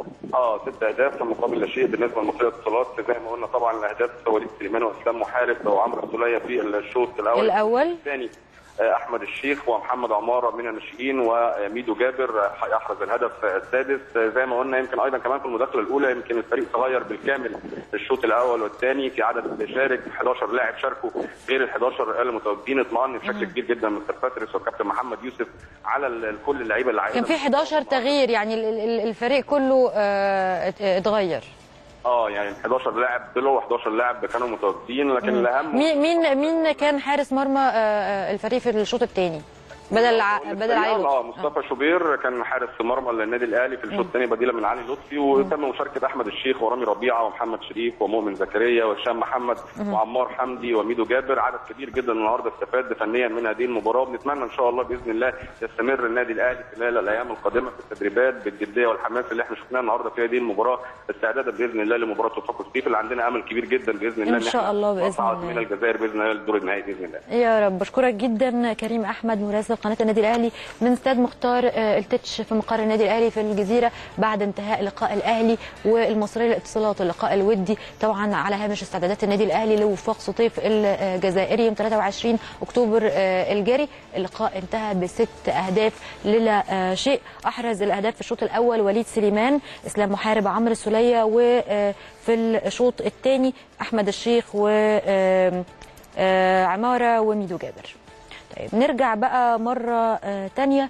اه ست اهداف في مقابل لا شيء بالنسبه لمصريه الاتصالات زي ما قلنا طبعا الاهداف وليد سليمان واسلام محارب وعمرو السوليه في الشوط الاول الأول. الثاني آه، احمد الشيخ ومحمد عماره من الناشئين وميدو جابر آه، يحرز الهدف السادس آه، زي ما قلنا يمكن ايضا كمان في المداخله الاولى يمكن الفريق تغير بالكامل في الشوط الاول والثاني في عدد شارك 11 لاعب شاركوا غير ال 11 المتواجدين اطمئن بشكل كبير جدا مستر باتريس وكابتن محمد يوسف على ال- كل اللعيبه اللي كان في 11 تغيير يعني ال- ال- الفريق كله آه، ات- اتغير اه يعني 11 لاعب طلعوا 11 لاعب كانوا متواجدين لكن الاهم مين مين مين كان حارس مرمى آه، آه، الفريق في الشوط الثاني بدل ع- بدل علي اه لطفي مصطفى شوبير كان حارس مرمى للنادي الاهلي في الشوط الثاني بديلا من علي لطفي وتم مشاركه احمد الشيخ ورامي ربيعه ومحمد شريف ومؤمن زكريا وهشام محمد وعمار حمدي وميدو جابر عدد كبير جدا النهارده استفاد فنيا من هذه المباراه وبنتمنى ان شاء الله باذن الله يستمر النادي الاهلي خلال الايام القادمه في التدريبات بالجديه والحماس اللي احنا شفناه النهارده في هذه المباراه استعدادا باذن الله لمباراه وفاق الصيف اللي عندنا امل كبير جدا باذن الله إن شاء إحنا الله بإذن نصعد الله. من الجزائر باذن الله للدور النهائي باذن الله يا رب بشكرك جدا كريم احمد مراسل قناه النادي الاهلي من استاد مختار آه، التتش في مقر النادي الاهلي في الجزيره بعد انتهاء لقاء الاهلي والمصريه للاتصالات اللقاء الودي طبعا على هامش استعدادات النادي الاهلي لوفاق سطيف الجزائري يوم 23 اكتوبر آه، الجاري اللقاء انتهى بست اهداف للا آه، شيء احرز الاهداف في الشوط الاول وليد سليمان اسلام محارب عمرو السوليه وفي الشوط الثاني احمد الشيخ و آه، آه، عماره وميدو جابر طيب نرجع بقى مرة آه، تانية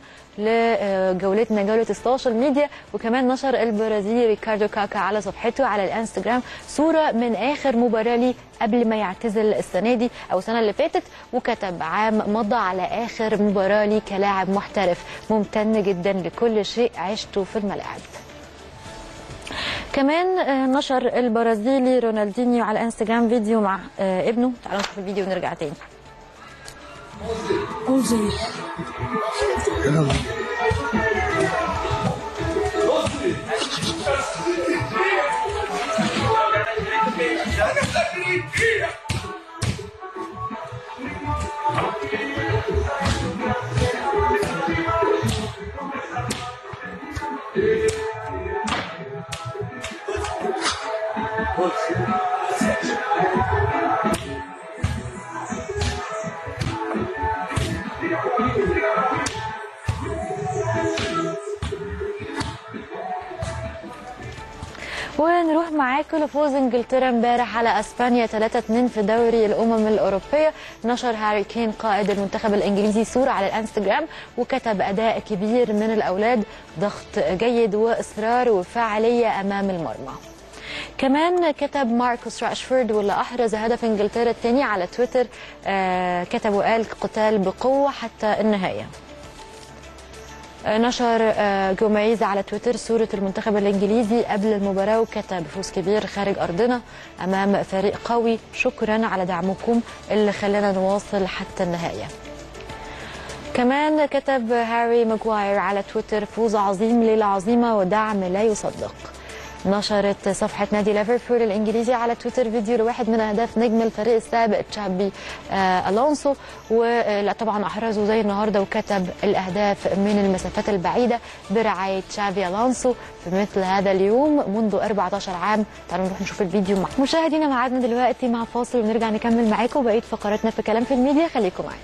لجولتنا جولة السوشيال ميديا وكمان نشر البرازيلي ريكاردو كاكا على صفحته على الانستجرام صورة من آخر مباراة ليه قبل ما يعتزل السنة دي أو السنة اللي فاتت وكتب عام مضى على آخر مباراة لي كلاعب محترف ممتن جدا لكل شيء عشته في الملاعب كمان آه، نشر البرازيلي رونالدينيو على الانستجرام فيديو مع آه، ابنه تعالوا نشوف الفيديو ونرجع تاني ونروح معاكم لفوز انجلترا امبارح على اسبانيا 3-2 في دوري الامم الاوروبيه نشر هاري كين قائد المنتخب الانجليزي صوره على الانستجرام وكتب اداء كبير من الاولاد ضغط جيد واصرار وفعاليه امام المرمى كمان كتب ماركوس راشفورد واللي احرز هدف انجلترا الثاني على تويتر آه كتب وقال قتال بقوه حتى النهايه نشر جوميز على تويتر صورة المنتخب الإنجليزي قبل المباراة وكتب فوز كبير خارج أرضنا أمام فريق قوي شكرا على دعمكم اللي خلانا نواصل حتى النهاية كمان كتب هاري ماجواير على تويتر فوز عظيم ليلة عظيمة ودعم لا يصدق نشرت صفحة نادي ليفربول الإنجليزي على تويتر فيديو لواحد من أهداف نجم الفريق السابق تشابي آه ألونسو وطبعا أحرزه زي النهاردة وكتب الأهداف من المسافات البعيدة برعاية تشافي ألونسو في مثل هذا اليوم منذ 14 عام تعالوا نروح نشوف الفيديو مع مشاهدينا معادنا دلوقتي مع فاصل ونرجع نكمل معاكم بقية فقراتنا في كلام في الميديا خليكم معانا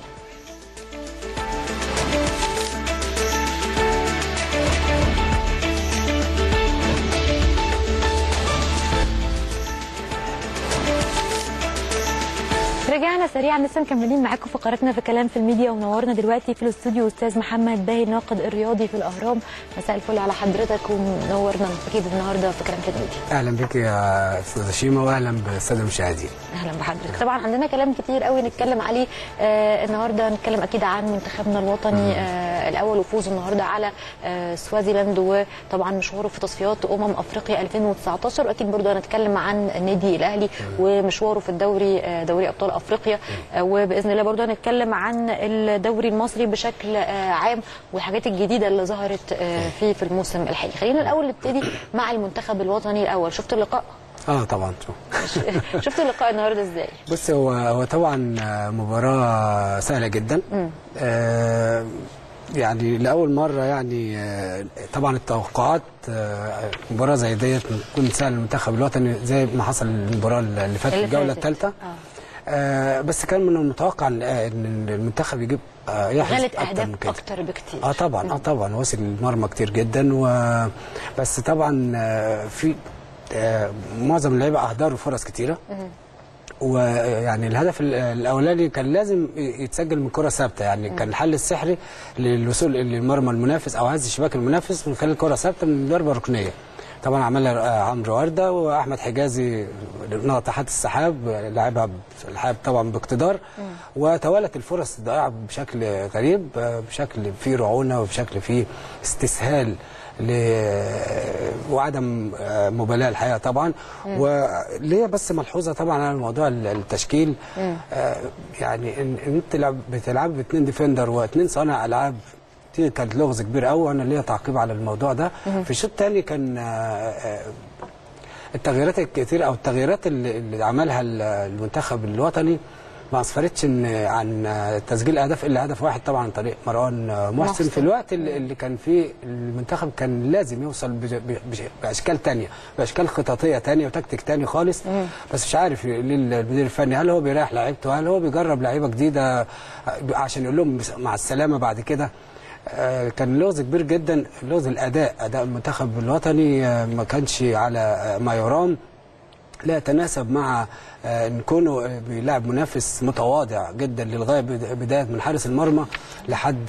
رجعنا سريعا لسه مكملين معاكم فقراتنا في كلام في الميديا ومنورنا دلوقتي في الاستوديو استاذ محمد باهي الناقد الرياضي في الاهرام مساء الفل على حضرتك ومنورنا اكيد النهارده في كلام في الميديا اهلا بك يا استاذه شيماء واهلا بالساده المشاهدين اهلا بحضرتك طبعا عندنا كلام كتير قوي نتكلم عليه آه النهارده نتكلم اكيد عن منتخبنا الوطني آه الاول وفوزه النهارده على آه سوازيلاند وطبعا مشواره في تصفيات امم افريقيا 2019 واكيد برضه هنتكلم عن النادي الاهلي ومشواره في الدوري آه دوري ابطال افريقيا آه وباذن الله برضه هنتكلم عن الدوري المصري بشكل آه عام والحاجات الجديده اللي ظهرت آه فيه في الموسم الحالي خلينا الاول نبتدي مع المنتخب الوطني الاول شفت اللقاء اه طبعا شفت اللقاء النهارده ازاي بص هو هو طبعا مباراه سهله جدا آه يعني لاول مره يعني آه طبعا التوقعات آه مباراه زي ديت تكون سهل المنتخب الوطني زي ما حصل المباراه اللي فاتت الجوله الثالثه آه. آه بس كان من المتوقع ان ان المنتخب يجيب آه يحرز اهداف اكتر بكتير اه طبعا اه طبعا وصل المرمى كتير جدا و بس طبعا آه في آه معظم اللعيبه اهدروا فرص كتيره ويعني الهدف الاولاني كان لازم يتسجل من كره ثابته يعني كان الحل السحري للوصول للمرمى المنافس او هز شباك المنافس من خلال كره ثابته من ضربه ركنيه طبعا عملها عمرو ورده واحمد حجازي ناطحات السحاب لعبها الحاب طبعا باقتدار وتوالت الفرص الضائعه بشكل غريب بشكل فيه رعونه وبشكل فيه استسهال ل وعدم مبالاه الحقيقه طبعا وليا بس ملحوظه طبعا على موضوع التشكيل آه يعني ان انت بتلعب باثنين ديفندر واثنين صانع العاب دي كانت لغز كبير قوي وانا ليا تعقيب على الموضوع ده في الشوط الثاني كان التغييرات الكتير او التغييرات اللي, اللي عملها المنتخب الوطني ما اسفرتش ان عن تسجيل اهداف الا هدف واحد طبعا عن طريق مروان محسن في الوقت اللي كان فيه المنتخب كان لازم يوصل باشكال ثانيه باشكال خططيه ثانيه وتكتيك ثاني خالص بس مش عارف ليه المدير الفني هل هو بيريح لعيبته هل هو بيجرب لعيبه جديده عشان يقول لهم مع السلامه بعد كده كان لغز كبير جدا لغز الاداء اداء المنتخب الوطني ما كانش على ما يرام لا يتناسب مع ان كونه بيلعب منافس متواضع جدا للغايه بدايه من حارس المرمى لحد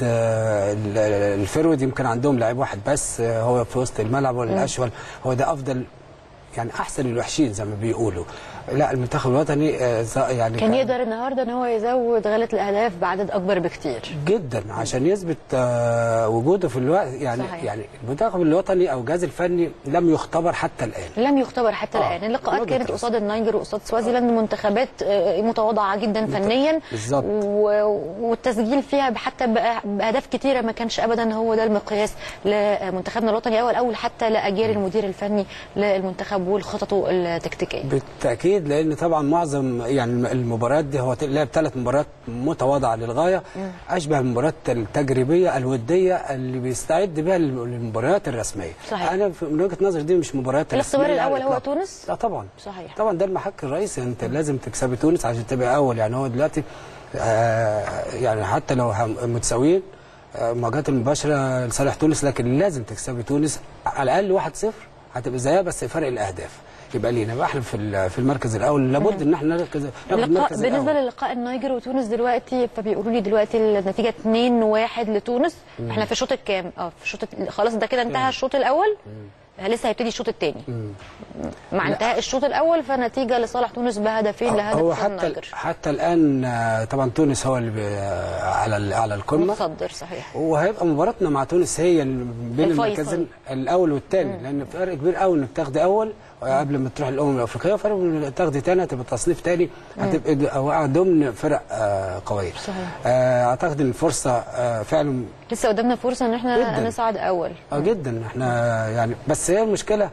الفرود يمكن عندهم لاعب واحد بس هو في وسط الملعب والاشول هو ده افضل يعني احسن الوحشين زي ما بيقولوا لا المنتخب الوطني يعني كان يقدر النهارده ان هو يزود غله الاهداف بعدد اكبر بكتير جدا عشان يثبت وجوده في الوقت يعني صحيح. يعني المنتخب الوطني او الجهاز الفني لم يختبر حتى الان لم يختبر حتى آه. الان اللقاءات كانت قصاد النيجر وقصاد سوازيلاند منتخبات متواضعه جدا فنيا بالظبط والتسجيل فيها حتى باهداف كتيره ما كانش ابدا هو ده المقياس لمنتخبنا الوطني اول اول حتى لاجيال المدير الفني للمنتخب والخططه التكتيكيه بالتاكيد اكيد لان طبعا معظم يعني المباريات دي هو لعب ثلاث مباريات متواضعه للغايه اشبه المباريات التجريبيه الوديه اللي بيستعد بها للمباريات الرسميه صحيح. انا في- من وجهه نظري دي مش مباريات الاختبار رسمية على الاول هو الإطلاق. تونس لا طبعا صحيح طبعا ده المحك الرئيسي انت لازم تكسبي تونس عشان تبقى اول يعني هو دلوقتي آه يعني حتى لو هم- متساويين آه، المواجهات المباشره لصالح تونس لكن لازم تكسبي تونس على الاقل 1-0 هتبقى زيها بس فرق الاهداف يبقى لينا بقى احنا في ال- في المركز الاول لابد ان احنا نركز ناخد اللقاء المركز بالنسبه الأول. للقاء النيجر وتونس دلوقتي فبيقولوا لي دلوقتي النتيجه 2-1 لتونس مم. احنا في الشوط الكام اه في الشوط خلاص ده كده انتهى الشوط الاول لسه هيبتدي الشوط الثاني مع لا. انتهاء الشوط الاول فنتيجه لصالح تونس بهدفين هو لهدف حتى النيجر حتى الان آه، طبعا تونس هو اللي بي- على ال- على القمه متصدر صحيح وهيبقى مباراتنا مع تونس هي ال- بين الفيصل. المركزين الاول والثاني لان فرق كبير قوي انك تاخدي اول قبل ما تروح الامم الافريقيه وفرق انك تاخدي ثاني هتبقى تصنيف ثاني هتبقى د- واقعه ضمن فرق آه، قويه صحيح. آه، اعتقد ان الفرصه آه، فعلا لسه قدامنا فرصه ان احنا جداً. نصعد اول اه جدا احنا يعني بس هي المشكله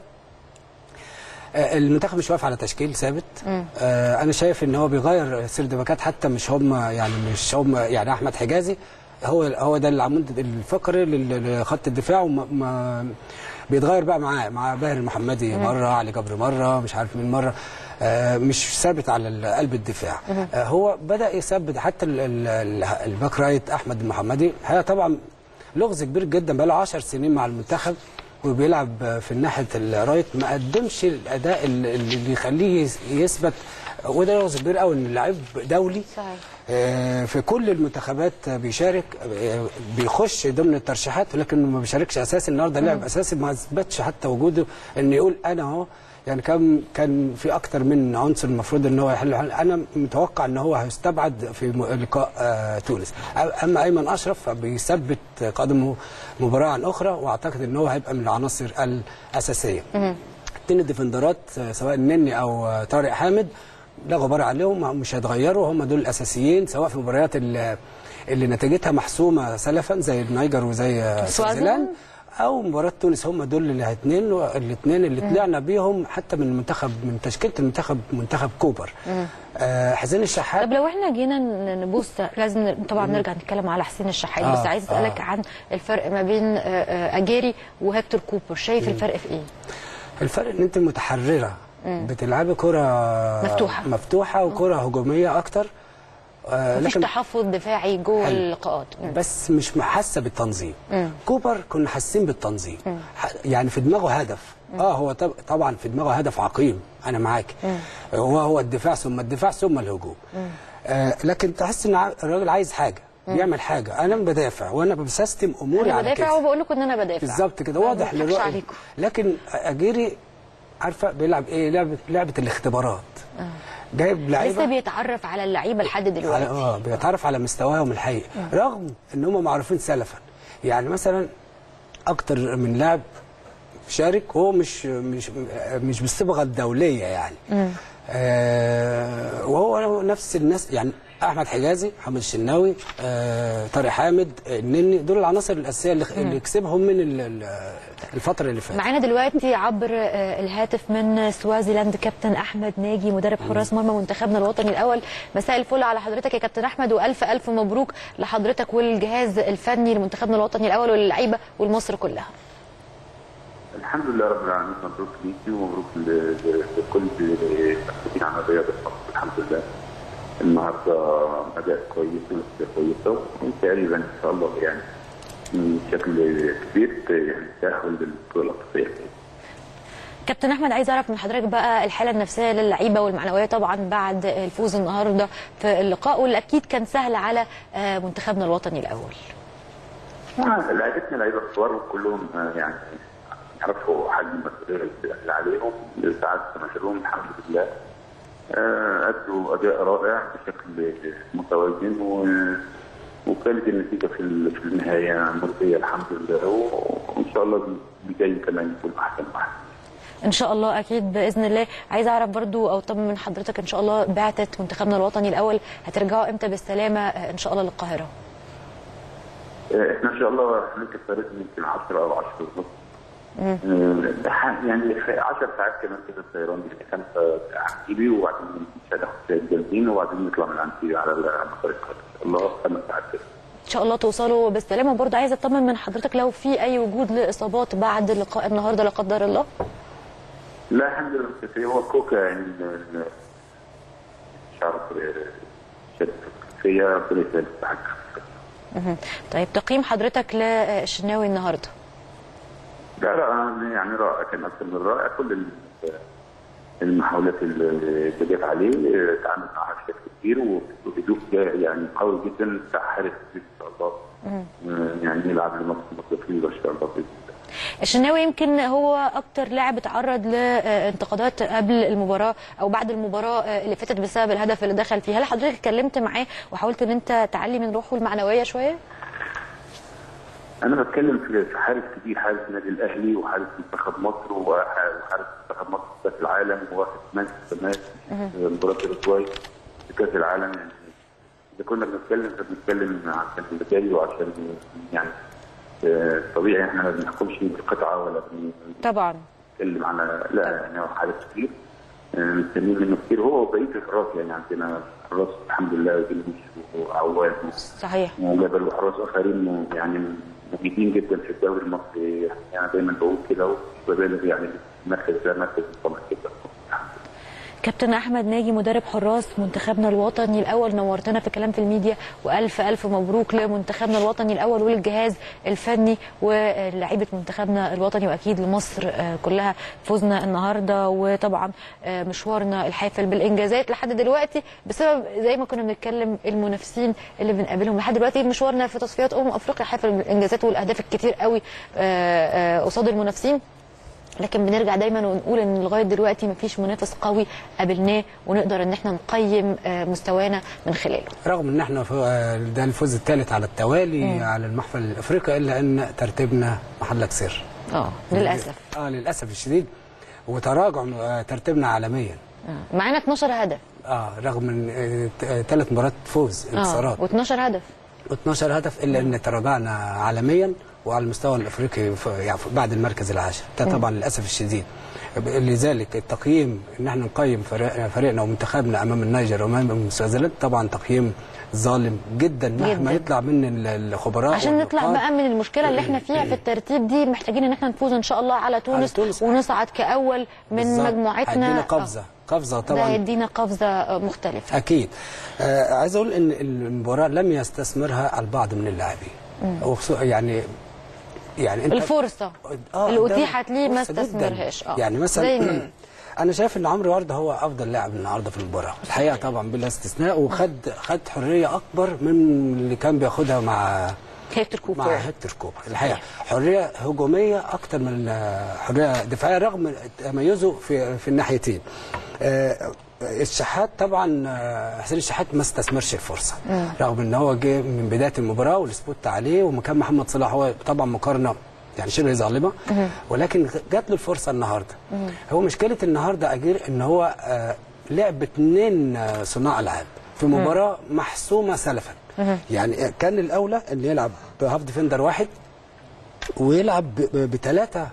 آه، المنتخب مش واقف على تشكيل ثابت مم. آه، انا شايف ان هو بيغير سرد باكات حتى مش هم يعني مش هم يعني احمد حجازي هو هو ده العمود الفقري لل- لخط الدفاع وما ما بيتغير بقى معاه مع باهر المحمدي مم. مره علي جبر مره مش عارف مين مره آه، مش ثابت على ال- قلب الدفاع مم. آه، هو بدا يثبت حتى ال- ال- ال- الباك رايت احمد المحمدي هي طبعا لغز كبير جدا بقى له 10 سنين مع المنتخب وبيلعب في ناحيه الرايت ما قدمش الاداء اللي اللي يخليه يس- يثبت وده لغز كبير قوي ان اللعيب دولي صحيح آه، في كل المنتخبات بيشارك آه، بيخش ضمن الترشيحات ولكن ما بيشاركش اساسي النهارده مم. لعب اساسي ما اثبتش حتى وجوده ان يقول انا اهو يعني كان كان في اكتر من عنصر المفروض ان هو يحل انا متوقع ان هو هيستبعد في م- لقاء آه، تونس أ- اما ايمن اشرف فبيثبت قدمه مباراه عن اخرى واعتقد ان هو هيبقى من العناصر الاساسيه اتنين الديفندرات آه، سواء النني او آه، طارق حامد لا غبار عليهم مش هيتغيروا هم دول الاساسيين سواء في المباريات اللي, اللي نتيجتها محسومه سلفا زي النيجر وزي آه، سوازيلاند؟ سوازيلاند او مباراه تونس هم دول الاثنين الاثنين اللي مم. طلعنا بيهم حتى من المنتخب من تشكيله المنتخب منتخب كوبر مم. آه حسين الشحات طب لو احنا جينا ن- نبص لازم ن- طبعا نرجع نتكلم على حسين الشحات آه، بس عايز اسالك آه. عن الفرق ما بين آه، آه، اجيري وهكتور كوبر شايف الفرق في ايه؟ الفرق ان انت متحرره مم. بتلعبي كره مفتوحة. مفتوحه وكره هجوميه اكتر آه مفيش تحفظ تدافعي جوه حلو. اللقاءات مم. بس مش حاسه بالتنظيم مم. كوبر كنا حاسين بالتنظيم مم. ح- يعني في دماغه هدف اه هو طب- طبعا في دماغه هدف عقيم انا معاك مم. هو هو الدفاع ثم الدفاع ثم الهجوم مم. آه لكن تحس ان ع- الراجل عايز حاجه مم. بيعمل حاجه انا بدافع وانا بسيستم اموري انا على بدافع كده وبقول لكم ان انا بدافع بالظبط كده ما واضح بضحكش للرؤية. عليكم لكن اجيري عارفه بيلعب ايه لعبه لعبه الاختبارات آه. جايب لسه لعيبه بيتعرف على اللعيبه لحد على دلوقتي اه بيتعرف على مستواهم الحقيقي مم. رغم ان هم معروفين سلفا يعني مثلا اكتر من لاعب شارك هو مش مش مش بالصبغه الدوليه يعني مم. آه وهو نفس الناس يعني احمد حجازي محمد الشناوي آه طارق حامد آه، النني دول العناصر الاساسيه اللي, اللي كسبهم من ال- ال- الفتره اللي فاتت معانا دلوقتي عبر آه، الهاتف من سوازيلاند كابتن احمد ناجي مدرب حراس مرمى منتخبنا الوطني الاول مساء الفل على حضرتك يا كابتن احمد والف الف مبروك لحضرتك والجهاز الفني لمنتخبنا الوطني الاول وللعيبه والمصر كلها الحمد لله رب العالمين مبروك ليكي ومبروك ل- ل- لكل المسؤولين عن الرياضه في مصر الحمد لله النهارده اداء كويس ونتيجه كويسه وتقريبا ان شاء الله يعني بشكل كبير يعني تاهل للبطوله الافريقيه كابتن احمد عايز اعرف من حضرتك بقى الحاله النفسيه للعيبه والمعنويه طبعا بعد الفوز النهارده في اللقاء واللي اكيد كان سهل على آه، منتخبنا الوطني الاول آه، لعيبتنا لعيبه كبار وكلهم آه، يعني يعرفوا حجم المسؤوليه اللي عليهم ساعات مشروعهم الحمد لله آه، ادوا اداء رائع بشكل متوازن و وكانت النتيجه في ال- في النهايه مرضيه الحمد لله و- وان شاء الله اللي جاي كمان يكون احسن واحسن ان شاء الله اكيد باذن الله عايز اعرف برضو او طب من حضرتك ان شاء الله بعثه منتخبنا الوطني الاول هترجعوا امتى بالسلامه آه، ان شاء الله للقاهره آه، احنا ان شاء الله هنركب طيارتنا يمكن 10 او 10 ونص آه، ح- يعني في 10 ساعات كمان كده الطيران يعني خمسه عن وبعدين هناخد ساعه جالسين وبعدين نطلع من عن على مطار القاهره ان شاء الله خمس ساعات كده ان شاء الله توصلوا بالسلامه برضه عايزه اطمن من حضرتك لو في اي وجود لاصابات بعد لقاء النهارده لا قدر الله لا الحمد لله بس هو كوكا يعني ال- ال- شعر شد فيا ربنا يسهل حاجه مهم. طيب تقييم حضرتك للشناوي النهارده لا لا أنا يعني رائع كان اكثر من رائع كل ال- المحاولات اللي جت عليه آه، تعامل معها بشكل كبير وبهدوء جا- يعني قوي جدا بتاع حارس كبير ان شاء الله آه، يعني يلعب لمصر مصر ان شاء الله باذن الله الشناوي يمكن هو اكتر لاعب اتعرض لانتقادات قبل المباراه او بعد المباراه اللي فاتت بسبب الهدف اللي دخل فيه هل حضرتك اتكلمت معاه وحاولت ان انت تعلي من روحه المعنويه شويه انا بتكلم في في حارس كبير حارس النادي الاهلي وحارس منتخب مصر وحارس منتخب مصر في كاس العالم وواخد مركز كمان في مباراه الاوروغواي في كاس العالم يعني اذا كنا بنتكلم فبنتكلم عشان اللي جاي وعشان يعني آه، طبيعي احنا ما بنحكمش بالقطعه ولا بن- طبعا بنتكلم على لا يعني هو حارس كبير آه، مستنيين منه كتير هو وبقيه الحراس يعني عندنا حراس الحمد لله جلبش وعواد صحيح وجبل وحراس اخرين يعني مفيدين جدا في الدوري المصري يعني انا دايما بقول كده وببالغ يعني المركز ده مركز مطمئن جدا كابتن احمد ناجي مدرب حراس منتخبنا الوطني الاول نورتنا في كلام في الميديا والف الف مبروك لمنتخبنا الوطني الاول وللجهاز الفني ولاعيبه منتخبنا الوطني واكيد لمصر آه، كلها فوزنا النهارده وطبعا آه، مشوارنا الحافل بالانجازات لحد دلوقتي بسبب زي ما كنا بنتكلم المنافسين اللي بنقابلهم لحد دلوقتي مشوارنا في تصفيات امم افريقيا حافل بالانجازات والاهداف الكتير قوي آه، آه، قصاد المنافسين لكن بنرجع دايما ونقول ان لغايه دلوقتي مفيش منافس قوي قابلناه ونقدر ان احنا نقيم آه، مستوانا من خلاله رغم ان احنا في ده الفوز الثالث على التوالي مم. على المحفل الافريقي الا ان ترتيبنا محلك سر اه للاسف اه للاسف الشديد وتراجع آه، ترتيبنا عالميا آه. معانا 12 هدف اه رغم من ثلاث مباريات فوز انتصارات اه و12 هدف و12 هدف الا ان تراجعنا عالميا وعلى المستوى الافريقي ف- يعني بعد المركز العاشر ده طبعا للاسف الشديد لذلك التقييم ان احنا نقيم فريق- فريقنا ومنتخبنا امام النيجر وامام سويسرلاند طبعا تقييم ظالم جدا مهما جداً. يطلع من ال- الخبراء عشان نطلع والنقاد. بقى من المشكله اللي احنا فيها في الترتيب دي محتاجين ان احنا نفوز ان شاء الله على تونس, تونس. ونصعد كاول من بالظبط. مجموعتنا هيدينا قفزه قفزه آه. ده طبعا هيدينا قفزه آه، مختلفه اكيد آه عايز اقول ان المباراه لم يستثمرها البعض من اللاعبين وخصو- يعني يعني انت الفرصه آه، اللي ده اتيحت ليه ما فرصة جداً. استثمرهاش اه يعني زي مثلا مين؟ انا شايف ان عمرو ورده هو افضل لاعب النهارده في المباراه الحقيقه طبعا بلا استثناء وخد خد حريه اكبر من اللي كان بياخدها مع هيكتور كوبر مع هيكتور كوبر الحقيقه حريه هجوميه اكتر من آه، حريه دفاعيه رغم تميزه في في الناحيتين آه، الشحات طبعا آه، حسين الشحات ما استثمرش الفرصه رغم ان هو جه من بدايه المباراه والسبوت عليه ومكان محمد صلاح هو طبعا مقارنه يعني شبه ظالمه ولكن جات له الفرصه النهارده هو مشكله النهارده اجير ان هو آه، لعب اثنين آه، صناع العاب في مباراه محسومه سلفا يعني كان الاولى ان يلعب بهاف ديفندر واحد ويلعب بثلاثه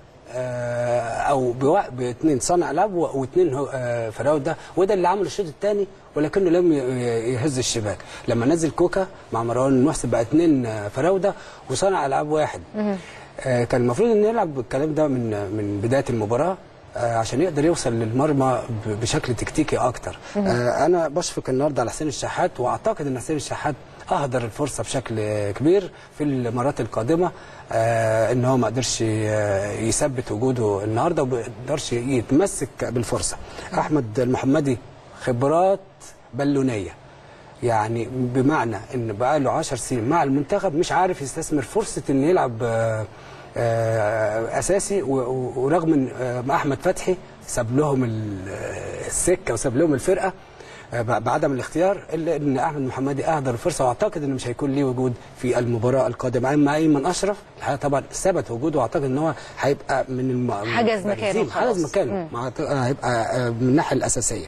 او بوا- باثنين صانع العاب و- واثنين هو- آه، فراوده وده اللي عمله الشوط الثاني ولكنه لم ي- يهز الشباك لما نزل كوكا مع مروان محسن بقى اثنين آه، فراوده وصانع العاب واحد آه، كان المفروض انه يلعب بالكلام ده من من بدايه المباراه آه، عشان يقدر يوصل للمرمى ب- بشكل تكتيكي اكتر آه، انا بشفق النهارده على حسين الشحات واعتقد ان حسين الشحات اهدر الفرصه بشكل كبير في المرات القادمه آه، ان هو ما قدرش آه، يثبت وجوده النهارده وما قدرش يتمسك بالفرصه احمد المحمدي خبرات بالونيه يعني بمعنى ان بقى له 10 سنين مع المنتخب مش عارف يستثمر فرصه ان يلعب آه، آه، اساسي و- و- ورغم ان آه، احمد فتحي ساب لهم ال- آه، السكه وساب لهم الفرقه آه، ب- بعدم الاختيار الا ان احمد محمدي اهدر الفرصه واعتقد انه مش هيكون ليه وجود في المباراه القادمه اما ايمن اشرف الحقيقه طبعا ثبت وجوده واعتقد ان هو هيبقى من الم... حجز مكانه المبارزين. خلاص. حجز مكانه مم. مع- آه، هيبقى آه، من الناحيه الاساسيه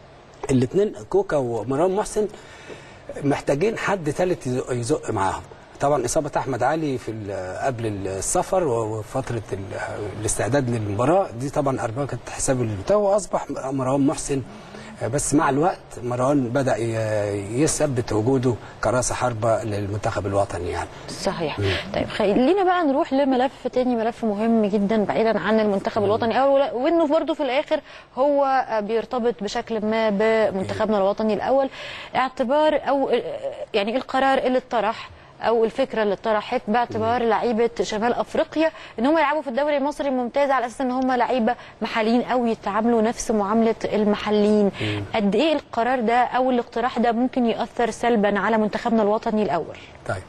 الاثنين كوكا ومروان محسن محتاجين حد ثالث يزق- يزق معاهم طبعا اصابه احمد علي في ال- قبل السفر وفتره ال- الاستعداد للمباراه دي طبعا اربكت حساب البتاع واصبح مروان محسن آه، بس مع الوقت مروان بدا ي- يثبت وجوده كراس حربه للمنتخب الوطني يعني صحيح طيب خلينا بقى نروح لملف تاني ملف مهم جدا بعيدا عن المنتخب الوطني أو وانه برضه في الاخر هو بيرتبط بشكل ما بمنتخبنا الوطني الاول اعتبار او يعني القرار اللي اتطرح او الفكره اللي اتطرحت باعتبار لعيبه شمال افريقيا ان هم يلعبوا في الدوري المصري الممتاز على اساس ان هم لعيبه محليين او يتعاملوا نفس معامله المحليين قد ايه القرار ده او الاقتراح ده ممكن ياثر سلبا على منتخبنا الوطني الاول طيب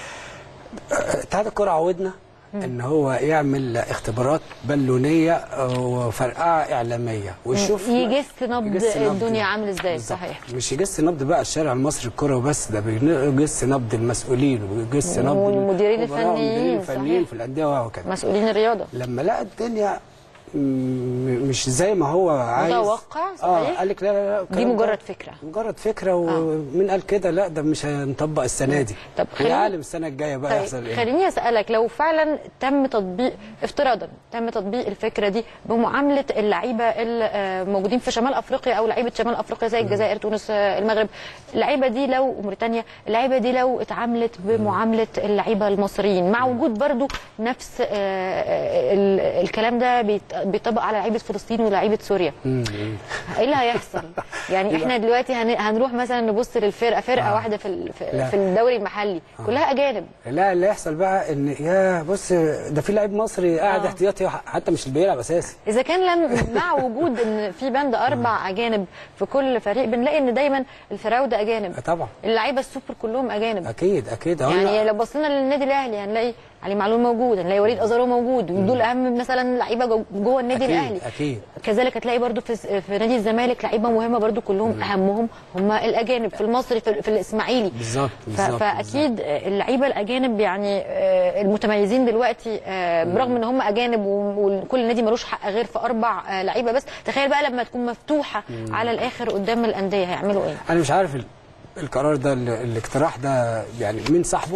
آه، اتحاد الكره عودنا ان هو يعمل اختبارات بالونيه وفرقعه اعلاميه ويشوف يجس نبض يجس نبض. الدنيا عامل ازاي بالظبط. صحيح مش يجس نبض بقى الشارع المصري الكره وبس ده بيجس نبض المسؤولين ويجس نبض والمديرين الخبراء والمديرين الفنيين، الفنيين صحيح. في الانديه وكده مسؤولين الرياضه لما لقى الدنيا م- مش زي ما هو عايز متوقع، اه صحيح. قال لك لا لا لا دي الكلام ده مجرد فكره مجرد فكره ومين قال كده لا ده مش هنطبق السنه دي طب خلينا- ويعلم السنه الجايه بقى يحصل طيب ايه خليني اسالك لو فعلا تم تطبيق افتراضا تم تطبيق الفكره دي بمعامله اللعيبه الموجودين في شمال افريقيا او لعيبه شمال افريقيا زي الجزائر تونس آه، المغرب اللعيبه دي لو وموريتانيا اللعيبه دي لو اتعاملت بمعامله اللعيبه المصريين مع وجود برضو نفس آه، آه، ال- الكلام ده بيت- بيطبق على لعيبه فلسطين ولاعيبه سوريا مم. ايه اللي هيحصل؟ يعني احنا دلوقتي هن- هنروح مثلا نبص للفرقه فرقه آه. واحده في ال- في لا. في الدوري المحلي كلها اجانب لا اللي يحصل بقى ان يا بص ده في لعيب مصري قاعد آه. احتياطي حتى مش اللي بيلعب اساسي اذا كان لم مع وجود ان في بند اربع اجانب في كل فريق بنلاقي ان دايما الفراوده اجانب طبعا اللعيبه السوبر كلهم اجانب اكيد اكيد هو يعني أنا- لو بصينا للنادي الاهلي هنلاقي علي معلول موجود هنلاقي وليد ازارو موجود ودول اهم مثلا لعيبه جو- جوه النادي أكيد، الاهلي اكيد كذلك هتلاقي برضو في في نادي الزمالك لعيبه مهمه برضو كلهم اهمهم هم الاجانب في المصري في, في الاسماعيلي بالظبط ف- بالظبط فاكيد اللعيبه الاجانب يعني آه، المتميزين دلوقتي آه، برغم ان هم اجانب و- وكل نادي ملوش حق غير في اربع آه، لعيبه بس تخيل بقى لما تكون مفتوحه على الاخر قدام الانديه هيعملوا ايه؟ انا مش عارف ال- القرار ده ال- الاقتراح ده يعني مين صاحبه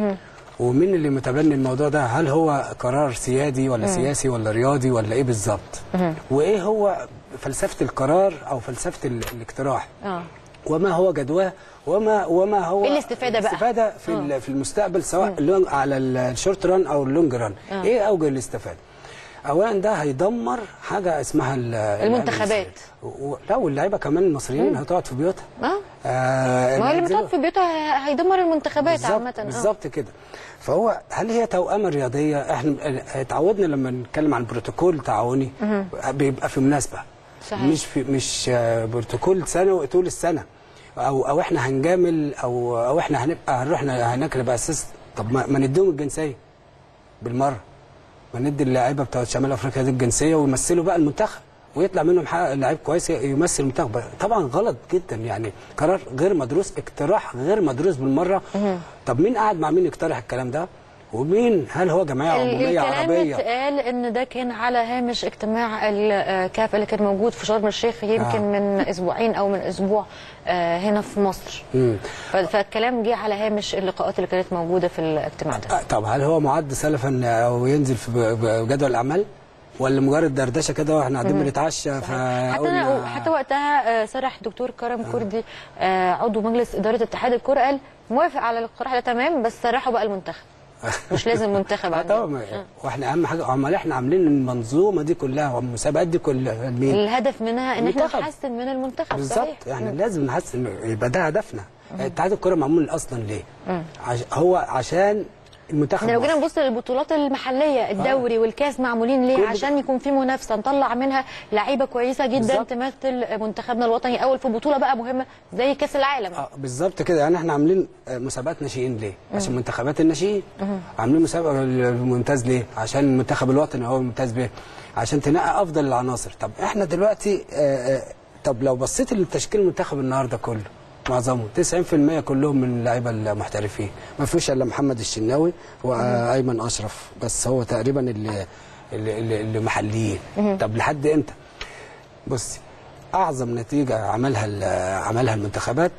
ومين اللي متبني الموضوع ده هل هو قرار سيادي ولا سياسي ولا رياضي ولا ايه بالظبط وايه هو فلسفه القرار او فلسفه ال- الاقتراح اه وما هو جدواه وما وما هو إيه الاستفادة بقى؟ الاستفاده في ال- في المستقبل سواء اللونج على ال- الشورت ران او اللونج ران آه. ايه اوجه الاستفاده اولا ده هيدمر حاجه اسمها ال- المنتخبات. و- لا واللعيبه كمان المصريين هتقعد في بيوتها اه آه ما هو اللي ينزلوا- بتقعد في بيوتها هيدمر المنتخبات بالظبط عامه آه. بالظبط كده فهو هل هي توأمة رياضية احنا اتعودنا لما نتكلم عن بروتوكول تعاوني بيبقى في مناسبة صحيح. مش في مش آه، بروتوكول سنوي طول السنة او او احنا هنجامل او او احنا هنبقى هنروح هناك نبقى اساس طب ما, ما نديهم الجنسية بالمرة ما ندي اللعيبه بتوع شمال افريقيا دي الجنسيه ويمثلوا بقى المنتخب ويطلع منهم حق- لعيب كويس يمثل المنتخب طبعا غلط جدا يعني قرار غير مدروس اقتراح غير مدروس بالمره طب مين قاعد مع مين يقترح الكلام ده ومين هل هو جمعيه ال- عموميه الكلام عربيه اتقال ان ده كان على هامش اجتماع الكاف اللي كان موجود في شرم الشيخ يمكن آه. من اسبوعين او من اسبوع آه، هنا في مصر مم. ف- فالكلام جه على هامش اللقاءات اللي كانت موجوده في الاجتماع ده آه، طب هل هو معد سلفا او ينزل في ب- ب- جدول الاعمال ولا مجرد دردشه كده واحنا قاعدين بنتعشى حتى فقلنا أنا حتى وقتها آه، صرح دكتور كرم كردي آه، عضو مجلس اداره اتحاد الكره قال موافق على الاقتراح ده تمام بس صرحوا بقى المنتخب مش لازم منتخب آه، عندنا طبعا واحنا اهم حاجه امال احنا عاملين المنظومه دي كلها والمسابقات دي كلها لمين؟ الهدف منها ان احنا المنتخب. نحسن من المنتخب بالظبط صحيح. يعني لازم نحسن يبقى ده هدفنا اتحاد الكره معمول اصلا ليه؟ عش... هو عشان المنتخب احنا لو جينا مصر. نبص للبطولات المحليه الدوري والكاس معمولين ليه كل- عشان يكون في منافسه نطلع منها لعيبه كويسه جدا بالظبط. تمثل منتخبنا الوطني اول في بطوله بقى مهمه زي كاس العالم اه بالظبط كده يعني احنا عاملين آه، مسابقات ناشئين ليه؟ عشان منتخبات الناشئين عاملين مسابقه الممتاز ليه؟ عشان المنتخب الوطني هو الممتاز بيه عشان تنقي افضل العناصر طب احنا دلوقتي آه، آه، طب لو بصيت لتشكيل المنتخب النهارده كله معظمه 90% كلهم من اللعيبه المحترفين ما فيش الا محمد الشناوي وايمن اشرف بس هو تقريبا اللي اللي, اللي, اللي محليين طب لحد امتى بصي اعظم نتيجه عملها ال- عملها المنتخبات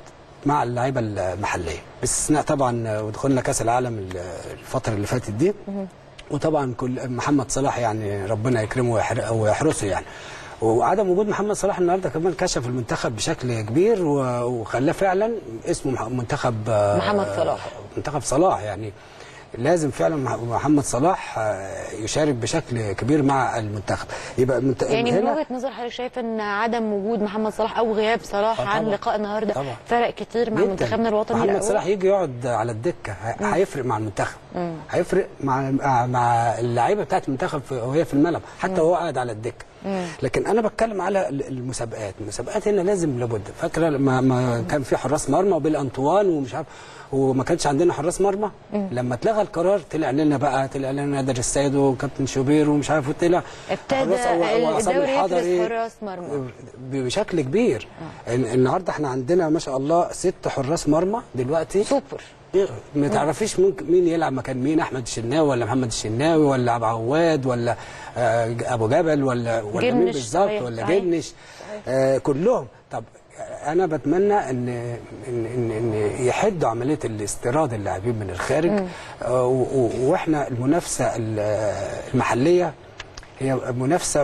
مع اللعيبه المحليه باستثناء طبعا ودخولنا كاس العالم الفتره اللي فاتت دي وطبعا كل محمد صلاح يعني ربنا يكرمه ويحر- ويحرسه يعني وعدم وجود محمد صلاح النهارده كمان كشف المنتخب بشكل كبير و- وخلاه فعلا اسمه مح- منتخب آه، محمد صلاح. منتخب صلاح يعني لازم فعلا مح- محمد صلاح آه، يشارك بشكل كبير مع المنتخب يبقى منت... يعني من هنا وجهه نظر حضرتك شايف ان عدم وجود محمد صلاح او غياب صلاح آه عن طبعاً. لقاء النهارده طبعاً. فرق كتير مع جداً. منتخبنا الوطني محمد الأول؟ صلاح يجي يقعد على الدكه ه- مم. هيفرق مع المنتخب مم. هيفرق مع مع- مع اللعيبه بتاعت المنتخب في- وهي في الملعب حتى وهو قاعد على الدكه مم. لكن انا بتكلم على ال- المسابقات المسابقات هنا لازم لابد فاكره لما ما كان في حراس مرمى وبيل انطوان ومش عارف وما كانش عندنا حراس مرمى مم. لما اتلغى القرار طلع لنا بقى طلع لنا نادر السيد وكابتن شوبير ومش عارف وطلع ابتدى حراس و- وعصام الدوري يفرز الحضري حراس مرمى بشكل كبير الن- النهارده احنا عندنا ما شاء الله ست حراس مرمى دلوقتي سوبر ما تعرفيش ممكن مين يلعب مكان مين احمد الشناوي ولا محمد الشناوي ولا ابو عواد ولا آه، ابو جبل ولا ولا مين جنش، بالظبط صحيح، ولا صحيح. جنش آه كلهم طب انا بتمنى ان ان ان, إن يحدوا عمليه الاستيراد اللاعبين من الخارج مم. آه و- و- واحنا المنافسه ال- المحليه هي منافسه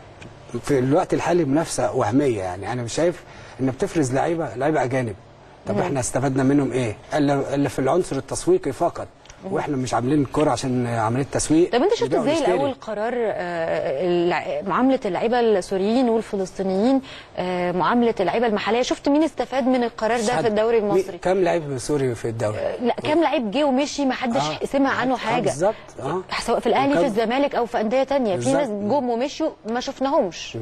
في الوقت الحالي منافسه وهميه يعني انا مش شايف ان بتفرز لعيبه لعيبه اجانب طب مم. احنا استفدنا منهم ايه؟ الا الا في العنصر التسويقي فقط واحنا مش عاملين الكوره عشان عمليه تسويق طب انت شفت نبيع ازاي ونشتري. الاول قرار آه، الع- معامله اللعيبه السوريين والفلسطينيين آه، معامله اللعيبه المحليه شفت مين استفاد من القرار ده حد- في الدوري مين- المصري كام لعيب سوري في الدوري؟ لا كام لعيب جه ومشي ما حدش آه. سمع عنه آه، حاجه بالظبط اه سواء في الاهلي في وكم- الزمالك او في انديه تانية في بالظبط. ناس جم ومشوا ما شفناهمش